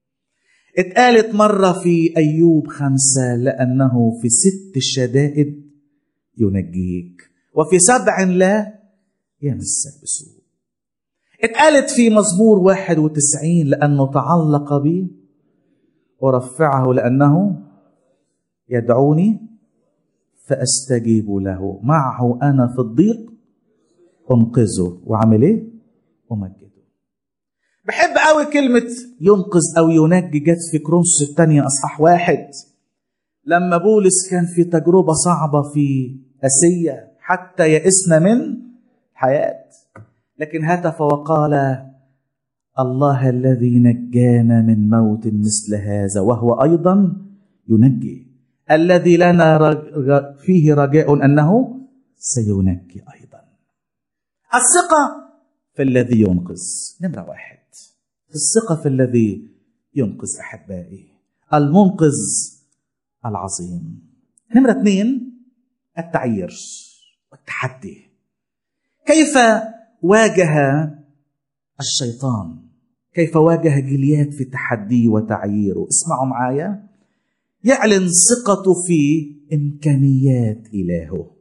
اتقالت مرة في أيوب خمسة لأنه في ست الشدائد ينجيك وفي سبع لا يمسك بسوء اتقالت في مزمور واحد وتسعين لأنه تعلق بي ورفعه لأنه يدعوني فأستجيب له معه أنا في الضيق أنقذه وعمل إيه؟ أمجده بحب قوي كلمة ينقذ أو ينجي جت في كرونس الثانية أصحاح واحد لما بولس كان في تجربة صعبة في أسية حتى يئسنا من حياة لكن هتف وقال الله الذي نجانا من موت مثل هذا وهو أيضا ينجي الذي لنا رج... فيه رجاء أنه سينجي أيضا الثقة في الذي ينقذ نمرة واحد الثقة في الذي ينقذ أحبائي المنقذ العظيم نمرة اثنين التعيير والتحدي كيف واجه الشيطان كيف واجه جليات في تحديه وتعييره اسمعوا معايا يعلن ثقته في امكانيات الهه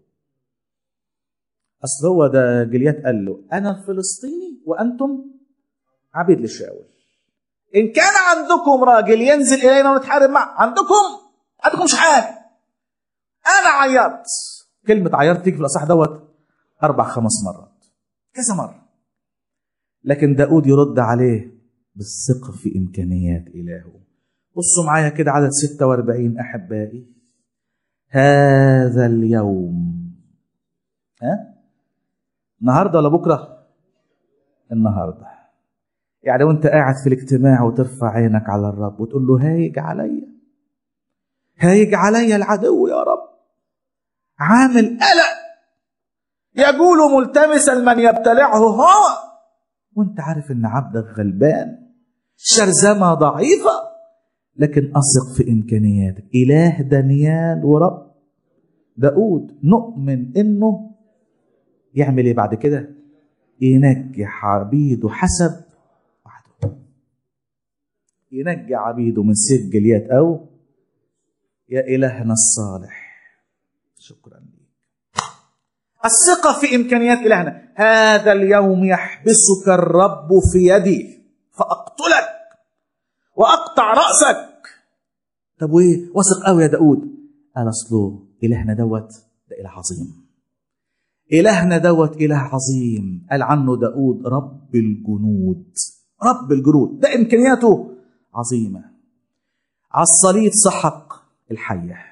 اصل هو ده جليات قال له انا الفلسطيني وانتم عبيد لشاول إن كان عندكم راجل ينزل إلينا ونتحارب معه عندكم عندكمش حاجة أنا عيرت كلمة عيرت تيجي في الأصح دوت أربع خمس مرات كذا مرة لكن داود يرد عليه بالثقة في إمكانيات إلهه بصوا معايا كده عدد 46 أحبائي هذا اليوم ها النهارده ولا بكره النهارده يعني وانت قاعد في الاجتماع وترفع عينك على الرب وتقول له هايج عليا هايج عليا العدو يا رب عامل قلق يقول ملتمسا من يبتلعه هو وانت عارف ان عبدك غلبان شرذمه ضعيفه لكن اثق في امكانياتك اله دانيال ورب داود نؤمن انه يعمل ايه بعد كده ينجح عبيده حسب وعده ينجي عبيده من سيف جليات او يا الهنا الصالح شكرا لك الثقة في إمكانيات إلهنا هذا اليوم يحبسك الرب في يدي فأقتلك وأقطع رأسك طب وإيه واثق قوي يا داود قال أصله إلهنا دوت ده إله عظيم إلهنا دوت إله عظيم قال عنه داود رب الجنود رب الجنود ده إمكانياته عظيمة على الصليب سحق الحية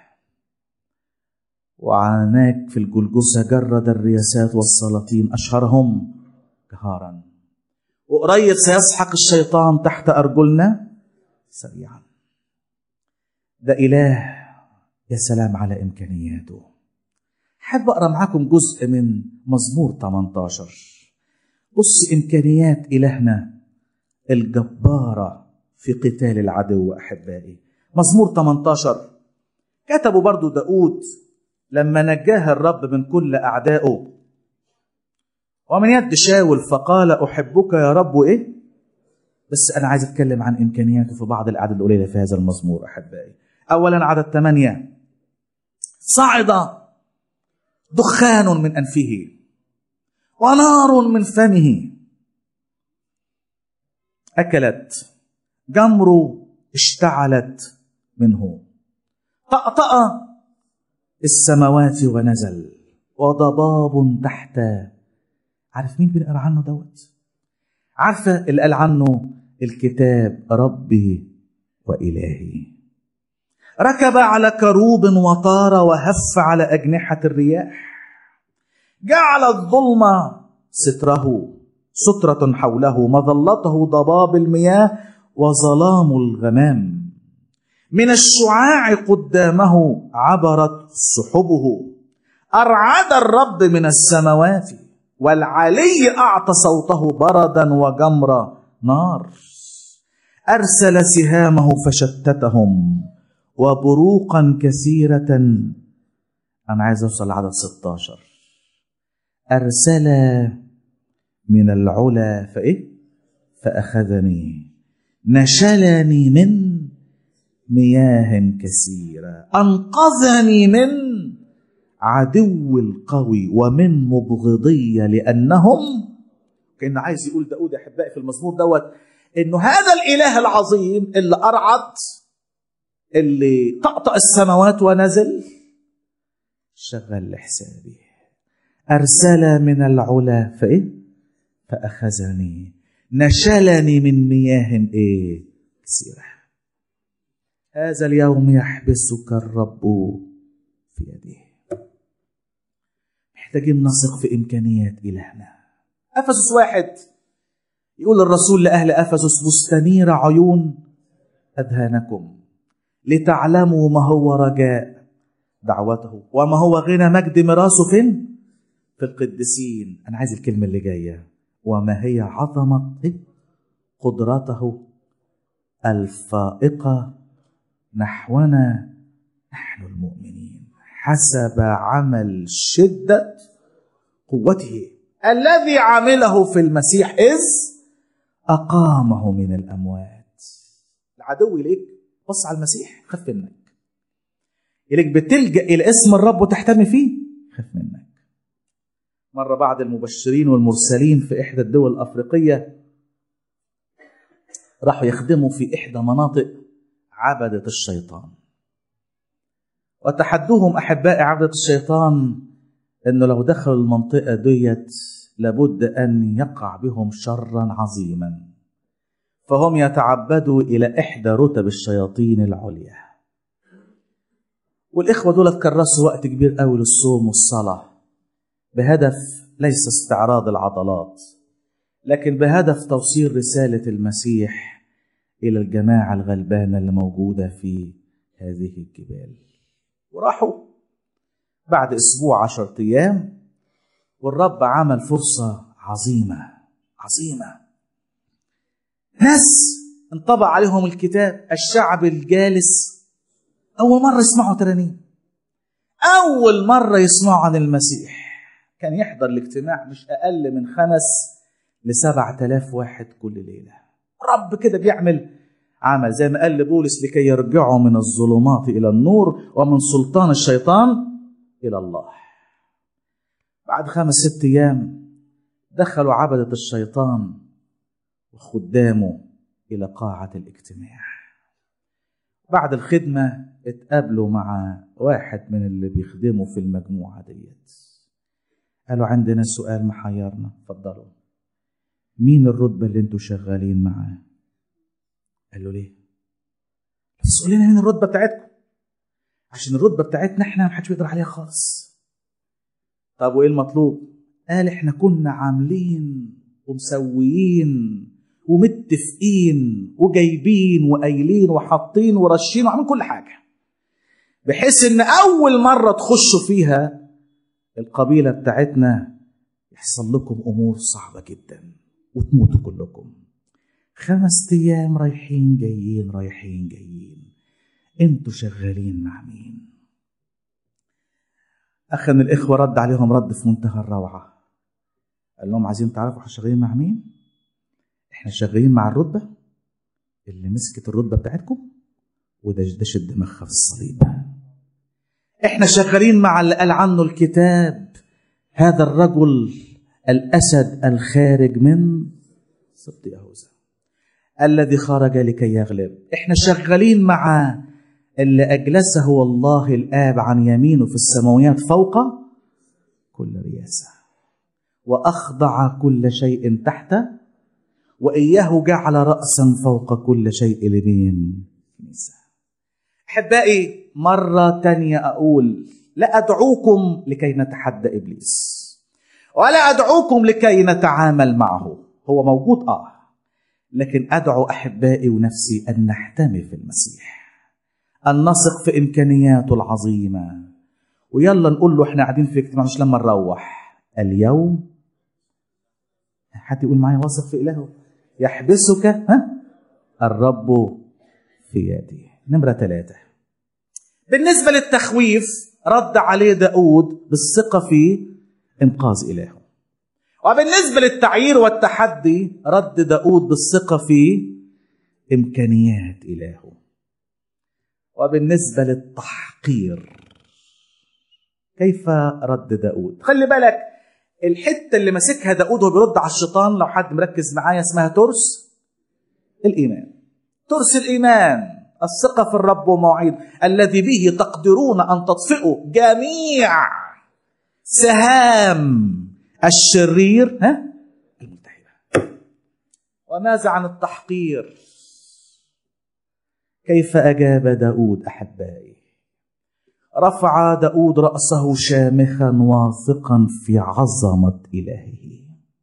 وعناك في الجلجسة جرد الرياسات والسلاطين أشهرهم جهارا وقريب سيسحق الشيطان تحت أرجلنا سريعا ده إله يا سلام على إمكانياته حب أقرأ معاكم جزء من مزمور 18 بص إمكانيات إلهنا الجبارة في قتال العدو أحبائي مزمور 18 كتبه برضو داود لما نجاه الرب من كل أعدائه ومن يد شاول فقال أحبك يا رب إيه بس أنا عايز أتكلم عن إمكانياته في بعض الأعداد القليلة في هذا المزمور أحبائي أولا عدد ثمانية صعد دخان من أنفه ونار من فمه أكلت جمر اشتعلت منه طأطأ السماوات ونزل وضباب تحت عارف مين بنقرا عنه دوت عارفه اللي قال عنه الكتاب ربي والهي ركب على كروب وطار وهف على اجنحه الرياح جعل الظلم ستره ستره حوله مظلته ضباب المياه وظلام الغمام من الشعاع قدامه عبرت سحبه ارعد الرب من السماوات والعلي اعطى صوته بردا وجمر نار ارسل سهامه فشتتهم وبروقا كثيره انا عايز اوصل لعدد 16 ارسل من العلا فايه فاخذني نشلني من مياه كثيرة أنقذني من عدو القوي ومن مبغضية لأنهم كأنه عايز يقول داود يا أحبائي في المزمور دوت إنه هذا الإله العظيم اللي أرعد اللي طأطأ السماوات ونزل شغل لحسابي أرسل من العلا فإيه فأخذني نشلني من مياه إيه كثيره هذا اليوم يحبسك الرب في يده محتاجين نثق في إمكانيات إلهنا أفسس واحد يقول الرسول لأهل أفسس مستنير عيون أذهانكم لتعلموا ما هو رجاء دعوته وما هو غنى مجد ميراثه فين؟ في القديسين أنا عايز الكلمة اللي جاية وما هي عظمة قدرته الفائقة نحونا نحن المؤمنين حسب عمل شدة قوته الذي عمله في المسيح إذ أقامه من الأموات العدو إليك بص على المسيح خف منك إليك بتلجأ إلى اسم الرب وتحتمي فيه خف منك مرة بعض المبشرين والمرسلين في إحدى الدول الأفريقية راحوا يخدموا في إحدى مناطق عبدة الشيطان وتحدوهم أحباء عبدة الشيطان أنه لو دخلوا المنطقة ديت لابد أن يقع بهم شرا عظيما فهم يتعبدوا إلى إحدى رتب الشياطين العليا والإخوة دول كرسوا وقت كبير قوي للصوم والصلاة بهدف ليس استعراض العضلات لكن بهدف توصيل رسالة المسيح إلى الجماعة الغلبانة اللي موجودة في هذه الجبال وراحوا بعد أسبوع عشرة أيام والرب عمل فرصة عظيمة عظيمة ناس انطبع عليهم الكتاب الشعب الجالس أول مرة يسمعوا ترانيم أول مرة يسمعوا عن المسيح كان يحضر الاجتماع مش أقل من خمس لسبعة آلاف واحد كل ليلة رب كده بيعمل عمل زي ما قال لبولس لكي يرجعوا من الظلمات إلى النور ومن سلطان الشيطان إلى الله بعد خمس ست أيام دخلوا عبدة الشيطان وخدامه إلى قاعة الاجتماع بعد الخدمة اتقابلوا مع واحد من اللي بيخدموا في المجموعة ديت قالوا عندنا سؤال محيرنا اتفضلوا مين الرتبة اللي انتوا شغالين معاه قال له ليه بس قول لنا مين الرتبة بتاعتكم عشان الرتبة بتاعتنا احنا محدش بيقدر عليها خالص طب وايه المطلوب قال احنا كنا عاملين ومسويين ومتفقين وجايبين وقايلين وحاطين ورشين وعاملين كل حاجه بحيث ان اول مره تخشوا فيها القبيله بتاعتنا يحصل لكم امور صعبه جدا وتموتوا كلكم خمس ايام رايحين جايين رايحين جايين انتوا شغالين مع مين اخ من الاخوه رد عليهم رد في منتهى الروعه قال لهم عايزين تعرفوا احنا شغالين مع مين احنا شغالين مع الرتبه اللي مسكت الرتبه بتاعتكم وده ده شد دماغها في الصليب احنا شغالين مع اللي قال عنه الكتاب هذا الرجل الاسد الخارج من سبط يهوذا الذي خرج لكي يغلب احنا شغالين مع اللي اجلسه الله الاب عن يمينه في السماويات فوق كل رياسه واخضع كل شيء تحته واياه جعل راسا فوق كل شيء لمين كنيسه احبائي مره تانية اقول لا ادعوكم لكي نتحدى ابليس ولا ادعوكم لكي نتعامل معه هو موجود اه لكن ادعو احبائي ونفسي ان نحتمي في المسيح ان نثق في امكانياته العظيمه ويلا نقول له احنا قاعدين في اجتماع مش لما نروح اليوم حد يقول معايا واثق في الهه يحبسك ها الرب في يدي نمرة ثلاثة بالنسبة للتخويف رد عليه داود بالثقة في إنقاذ إلهه وبالنسبة للتعيير والتحدي رد داود بالثقة في إمكانيات إلهه وبالنسبة للتحقير كيف رد داود خلي بالك الحتة اللي ماسكها داود وهو بيرد على الشيطان لو حد مركز معايا اسمها ترس الإيمان ترس الإيمان الثقة في الرب ومواعيد الذي به تقدرون أن تطفئوا جميع سهام الشرير ها الملتهبة وماذا عن التحقير كيف أجاب داود أحبائي رفع داود رأسه شامخا واثقا في عظمة إلهه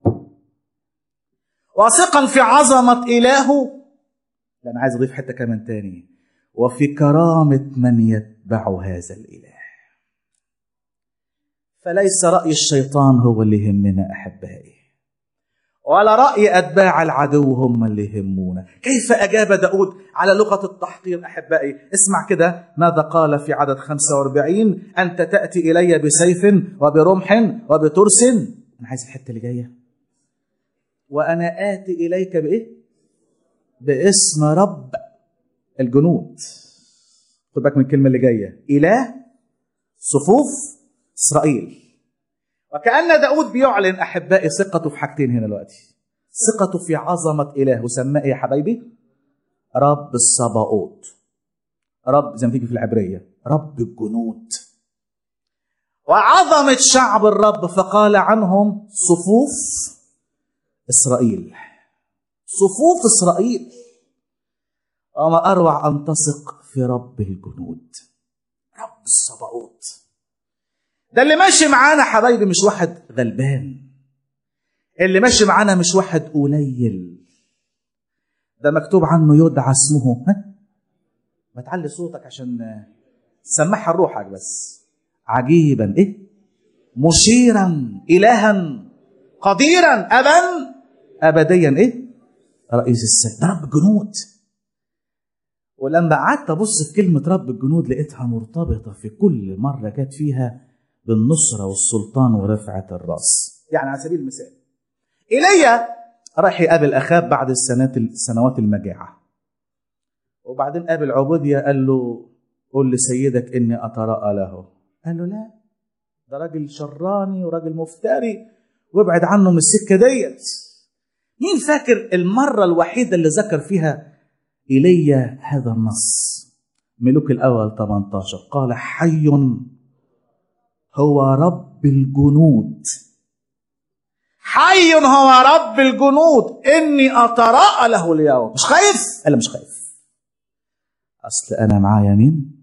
واثقا في عظمة إلهه لا أنا عايز أضيف حتة كمان تاني وفي كرامة من يتبع هذا الإله فليس رأي الشيطان هو اللي يهمنا أحبائي ولا رأي أتباع العدو هم اللي يهمونا كيف أجاب داود على لغة التحقير أحبائي اسمع كده ماذا قال في عدد 45 أنت تأتي إلي بسيف وبرمح وبترس أنا عايز الحتة اللي جاية وأنا آتي إليك بإيه باسم رب الجنود خد بالك من الكلمة اللي جاية إله صفوف إسرائيل وكأن داود بيعلن أحبائي ثقته في حاجتين هنا دلوقتي ثقته في عظمة إله سماه إيه يا حبايبي رب الصباؤوت رب زي ما تيجي في العبرية رب الجنود وعظمة شعب الرب فقال عنهم صفوف إسرائيل صفوف إسرائيل وما أروع أن تثق في رب الجنود رب الصباؤوت ده اللي ماشي معانا حبايبي مش واحد غلبان اللي ماشي معانا مش واحد قليل ده مكتوب عنه يدعى اسمه ها ما تعلي صوتك عشان تسمعها لروحك بس عجيبا ايه مشيرا الها قديرا ابا ابديا ايه رئيس السجن ده رب الجنود ولما قعدت ابص في كلمه رب الجنود لقيتها مرتبطه في كل مره جت فيها بالنصره والسلطان ورفعه الراس يعني على سبيل المثال ايليا راح يقابل اخاب بعد السنوات السنوات المجاعه وبعدين قابل عبودية قال له قل لسيدك اني اتراءى له قال له لا ده راجل شراني وراجل مفتري وابعد عنه من السكه ديت مين فاكر المره الوحيده اللي ذكر فيها ايليا هذا النص ملوك الاول 18 قال حي هو رب الجنود حي هو رب الجنود اني اتراءى له اليوم مش خايف قال مش خايف اصل انا معايا مين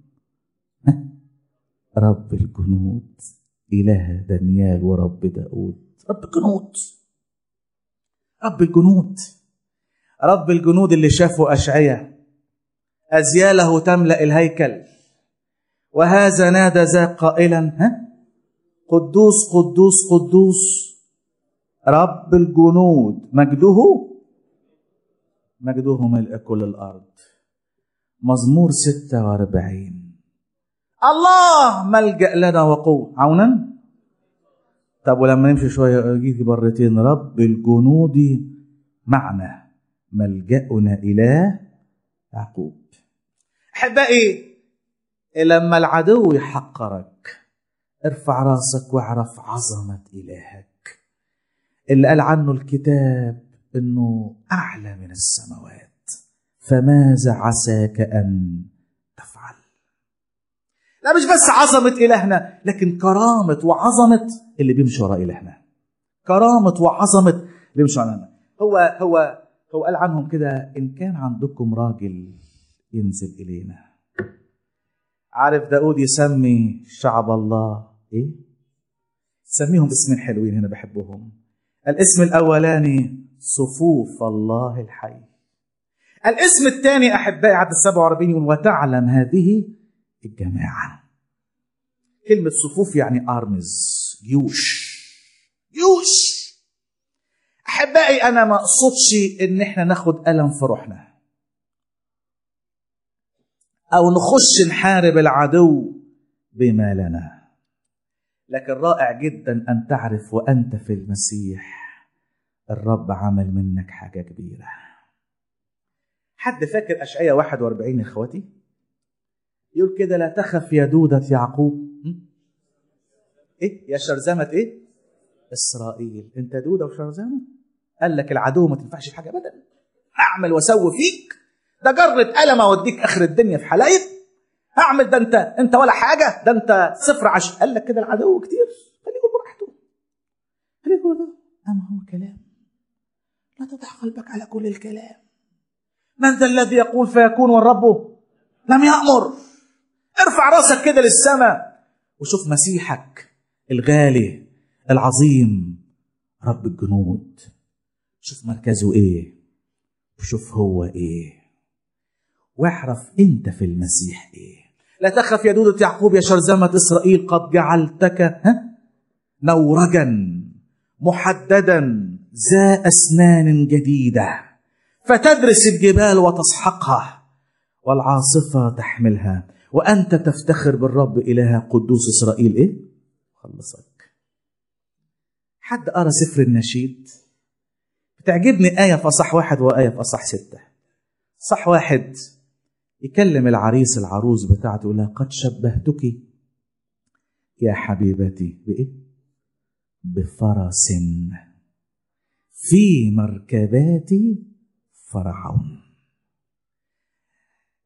رب الجنود اله دانيال ورب داود رب الجنود رب الجنود رب الجنود اللي شافوا اشعياء ازياله تملا الهيكل وهذا نادى ذا قائلا ها قدوس قدوس قدوس رب الجنود مجده مجده ملء كل الارض مزمور 46 الله ملجأ لنا وقوة عونا طب ولما نمشي شوية يجي برتين رب الجنود معنا ملجأنا إله يعقوب أحبائي لما العدو يحقرك ارفع راسك واعرف عظمة إلهك اللي قال عنه الكتاب انه اعلى من السماوات فماذا عساك ان تفعل لا مش بس عظمه الهنا لكن كرامه وعظمه اللي بيمشي وراء الهنا كرامه وعظمه اللي بيمشي وراء الهنا هو هو هو قال عنهم كده ان كان عندكم راجل ينزل الينا عارف داود يسمي شعب الله ايه سميهم اسمين حلوين هنا بحبهم الاسم الاولاني صفوف الله الحي الاسم الثاني احبائي عدد 47 يقول وتعلم هذه الجماعه كلمه صفوف يعني ارمز جيوش جيوش احبائي انا ما اقصدش ان احنا ناخد الم في روحنا او نخش نحارب العدو بما لنا لكن رائع جدا ان تعرف وانت في المسيح الرب عمل منك حاجه كبيره حد فاكر اشعياء 41 يا اخواتي يقول كده لا تخف يا دودة يعقوب م? ايه يا شرذمة ايه اسرائيل انت دودة وشرذمة قال لك العدو ما تنفعش في حاجة ابدا اعمل واسوي فيك ده جرة قلم اوديك اخر الدنيا في حلايب هعمل ده انت انت ولا حاجة ده انت صفر عشر قال لك كده العدو كتير خليه يقول براحته خليه يقول ده اما هو كلام لا تضع قلبك على كل الكلام من ذا الذي يقول فيكون والرب لم يأمر ارفع راسك كده للسماء وشوف مسيحك الغالي العظيم رب الجنود شوف مركزه ايه وشوف هو ايه واعرف انت في المسيح ايه لا تخف يا دودة يعقوب يا شرذمة إسرائيل قد جعلتك ها نورجا محددا ذا أسنان جديدة فتدرس الجبال وتسحقها والعاصفة تحملها وأنت تفتخر بالرب إله قدوس إسرائيل إيه؟ خلصك حد قرأ سفر النشيد بتعجبني آية في أصح واحد وآية في أصح ستة صح واحد يكلم العريس العروس بتاعته يقول لها قد شبهتك يا حبيبتي بإيه؟ بفرس في مركبات فرعون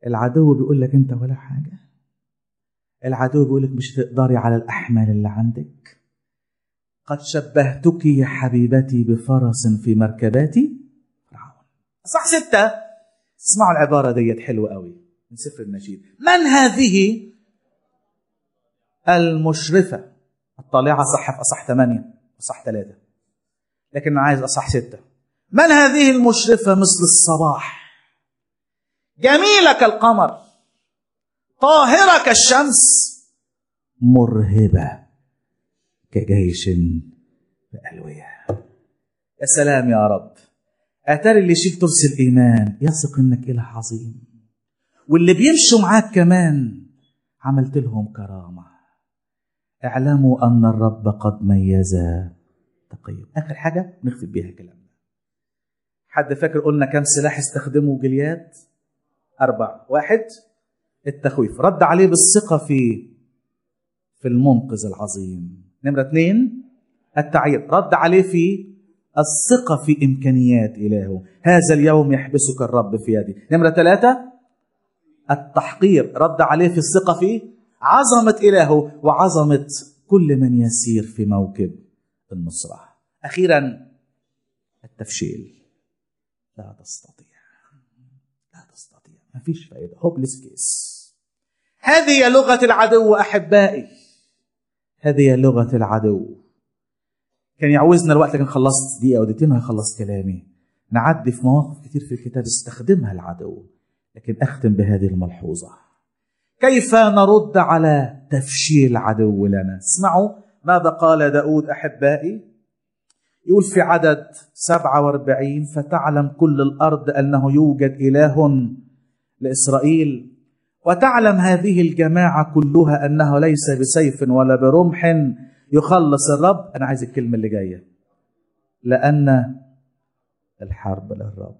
العدو بيقول لك انت ولا حاجه العدو بيقول لك مش تقدري على الاحمال اللي عندك قد شبهتك يا حبيبتي بفرس في مركبات فرعون صح ستة اسمعوا العبارة ديت حلوة قوي من سفر النشيد من هذه المشرفة الطالعة صح في أصح ثمانية أصح ثلاثة لكن أنا عايز أصح ستة من هذه المشرفة مثل الصباح جميلة كالقمر طاهرة كالشمس مرهبة كجيش بألوية يا سلام يا رب أتاري اللي يشيل ترس الإيمان يثق إنك إله عظيم واللي بيمشوا معاك كمان عملت لهم كرامة اعلموا أن الرب قد ميز تقيهم آخر حاجة نختم بيها كلامنا حد فاكر قلنا كم سلاح استخدمه جليات أربع واحد التخويف رد عليه بالثقة في في المنقذ العظيم نمرة اثنين التعيير رد عليه في الثقة في إمكانيات إلهه هذا اليوم يحبسك الرب في يدي نمرة ثلاثة التحقير رد عليه في الثقة في عظمة إلهه وعظمة كل من يسير في موكب النصرة أخيرا التفشيل لا تستطيع لا تستطيع ما فيش فائدة هوبليس كيس هذه لغة العدو أحبائي هذه لغة العدو كان يعوزنا الوقت لكن خلصت دقيقة أو دقيقتين هيخلص كلامي نعدي في مواقف كتير في الكتاب استخدمها العدو لكن أختم بهذه الملحوظة كيف نرد على تفشيل عدو لنا اسمعوا ماذا قال داود أحبائي يقول في عدد 47 فتعلم كل الأرض أنه يوجد إله لإسرائيل وتعلم هذه الجماعة كلها أنه ليس بسيف ولا برمح يخلص الرب أنا عايز الكلمة اللي جاية لأن الحرب للرب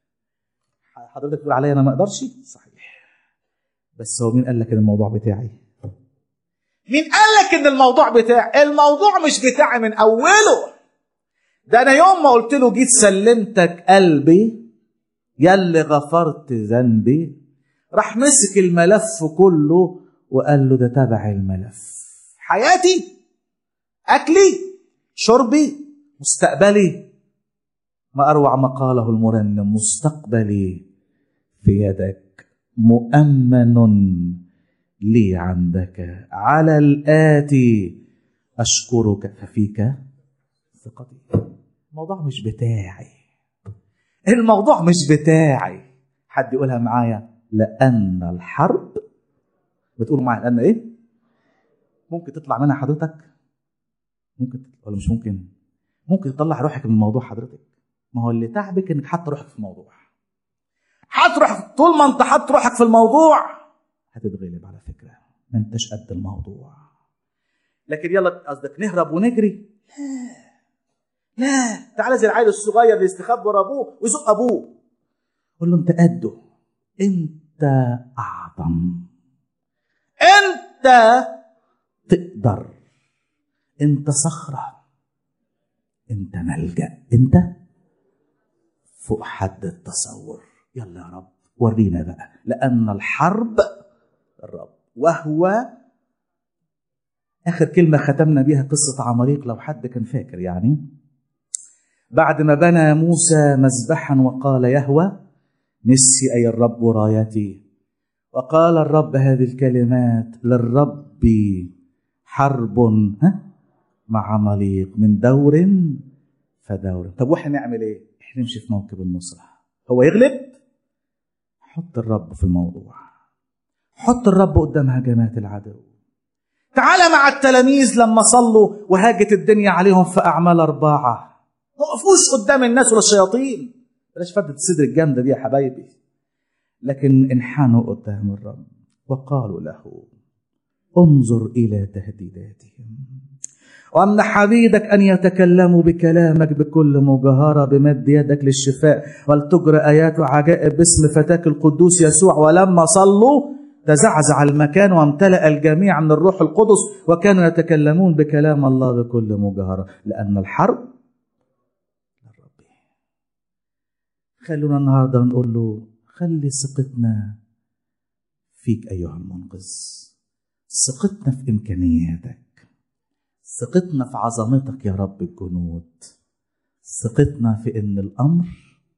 حضرتك تقول عليا أنا ما أقدرش صحيح بس هو مين قال لك إن الموضوع بتاعي مين قال لك إن الموضوع بتاعي الموضوع مش بتاعي من أوله ده أنا يوم ما قلت له جيت سلمتك قلبي يلي غفرت ذنبي راح مسك الملف كله وقال له ده تبع الملف حياتي اكلي شربي مستقبلي ما اروع ما قاله المرنم مستقبلي في يدك مؤمن لي عندك على الاتي اشكرك ففيك ثقتي الموضوع مش بتاعي الموضوع مش بتاعي حد يقولها معايا لأن الحرب بتقول معايا لأن إيه؟ ممكن تطلع منها حضرتك؟ ممكن ولا مش ممكن؟ ممكن تطلع روحك من الموضوع حضرتك؟ ما هو اللي تعبك إنك حاطط روحك في الموضوع. حاط روحك طول ما أنت حاطط روحك في الموضوع هتتغلب على فكرة ما أنتش قد الموضوع. لكن يلا قصدك نهرب ونجري؟ لا لا تعالى زي العيل الصغير اللي يستخبى ورا ابوه ويزق ابوه قول له انت قده انت اعظم انت تقدر انت صخره انت ملجا انت فوق حد التصور يلا يا رب ورينا بقى لان الحرب الرب وهو اخر كلمه ختمنا بيها قصه عماليق لو حد كان فاكر يعني بعد ما بنى موسى مذبحا وقال يهوى نسي أي الرب رايتي وقال الرب هذه الكلمات للرب حرب ها مع عماليق من دور فدور طب واحنا نعمل ايه احنا نمشي في موكب النصرة هو يغلب حط الرب في الموضوع حط الرب قدام هجمات العدو تعال مع التلاميذ لما صلوا وهاجت الدنيا عليهم في أعمال أربعة ما وقفوش قدام الناس ولا الشياطين بلاش فتة الصدر الجامدة دي يا حبايبي لكن انحنوا قدام الرب وقالوا له انظر إلى تهديداتهم وامنح عبيدك أن يتكلموا بكلامك بكل مجاهرة بمد يدك للشفاء ولتجرى آيات وعجائب باسم فتاك القدوس يسوع ولما صلوا تزعزع المكان وامتلأ الجميع من الروح القدس وكانوا يتكلمون بكلام الله بكل مجاهرة لأن الحرب خلونا النهارده نقول له خلي ثقتنا فيك أيها المنقذ ثقتنا في إمكانياتك ثقتنا في عظمتك يا رب الجنود ثقتنا في إن الأمر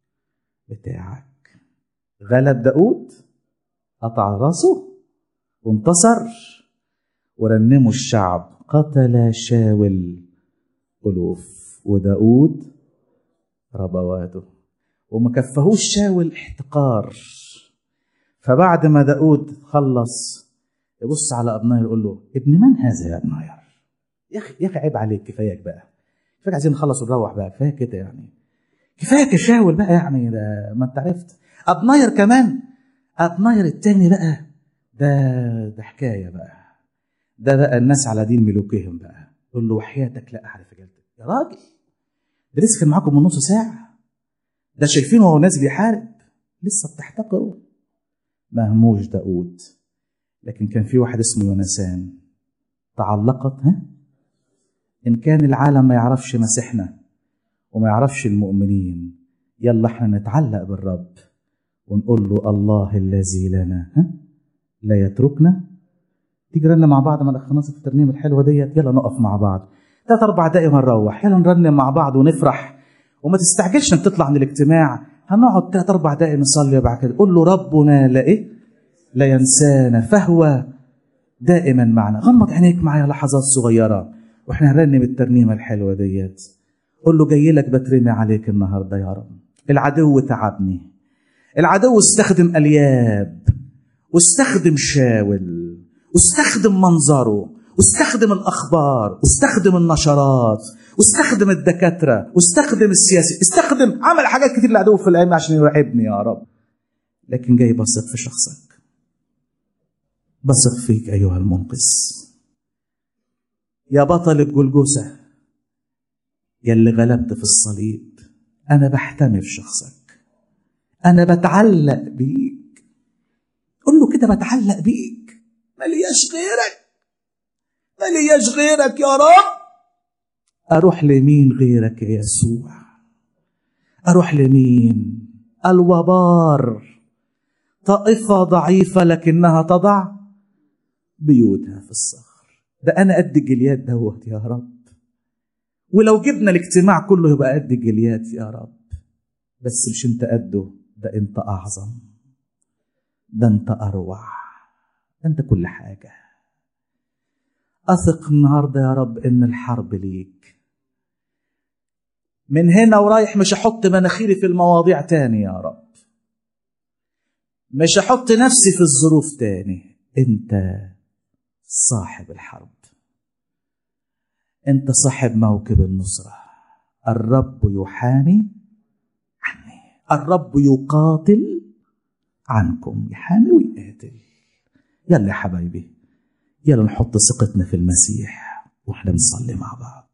بتاعك غلب داود قطع راسه وانتصر ورنموا الشعب قتل شاول ألوف وداود ربواته وما كفهوش شاول احتقار فبعد ما داود خلص يبص على ابناير يقول له ابن من هذا يا ابناير يا اخي يا اخي عيب عليك كفاياك بقى كفايك عايزين نخلص ونروح بقى كفايه كده يعني كفايه كشاول بقى يعني ده ما انت عرفت ابناير كمان ابناير التاني بقى ده ده حكايه بقى ده بقى الناس على دين ملوكهم بقى يقول له وحياتك لا اعرف جلدك يا راجل ده لسه كان معاكم من نص ساعه ده شايفينه وهو نازل يحارب لسه بتحتقروا مهموش داود لكن كان في واحد اسمه يونسان تعلقت ها ان كان العالم ما يعرفش مسيحنا وما يعرفش المؤمنين يلا احنا نتعلق بالرب ونقول له الله الذي لنا ها لا يتركنا تيجي رنة مع بعض ما الاخ في الترنيمه الحلوه ديت يلا نقف مع بعض ثلاث اربع دقايق ونروح يلا نرنم مع بعض ونفرح وما تستعجلش انك تطلع من الاجتماع هنقعد ثلاث اربع دقايق نصلي وبعد كده قول له ربنا لا ايه لا ينسانا فهو دائما معنا غمض عينيك معايا لحظات صغيره واحنا هنرنم الترنيمه الحلوه ديت قول له جاي لك بترمي عليك النهارده يا رب العدو تعبني العدو استخدم الياب واستخدم شاول واستخدم منظره واستخدم الاخبار واستخدم النشرات واستخدم الدكاتره واستخدم السياسي استخدم عمل حاجات كتير للعدو في الايام عشان يرعبني يا رب لكن جاي بثق في شخصك بثق فيك ايها المنقذ يا بطل الجلجسه يا اللي غلبت في الصليب انا بحتمي في شخصك انا بتعلق بيك قول له كده بتعلق بيك ملياش غيرك ملياش غيرك يا رب اروح لمين غيرك يا يسوع اروح لمين الوبار طائفه ضعيفه لكنها تضع بيوتها في الصخر ده انا قد الجليات دوت يا رب ولو جبنا الاجتماع كله يبقى قد الجليات يا رب بس مش انت قده ده انت اعظم ده انت اروع ده انت كل حاجه اثق النهارده يا رب ان الحرب ليك من هنا ورايح مش هحط مناخيري في المواضيع تاني يا رب مش هحط نفسي في الظروف تاني انت صاحب الحرب انت صاحب موكب النصرة الرب يحامي عني الرب يقاتل عنكم يحامي ويقاتل يلا يا حبايبي يلا نحط ثقتنا في المسيح واحنا بنصلي مع بعض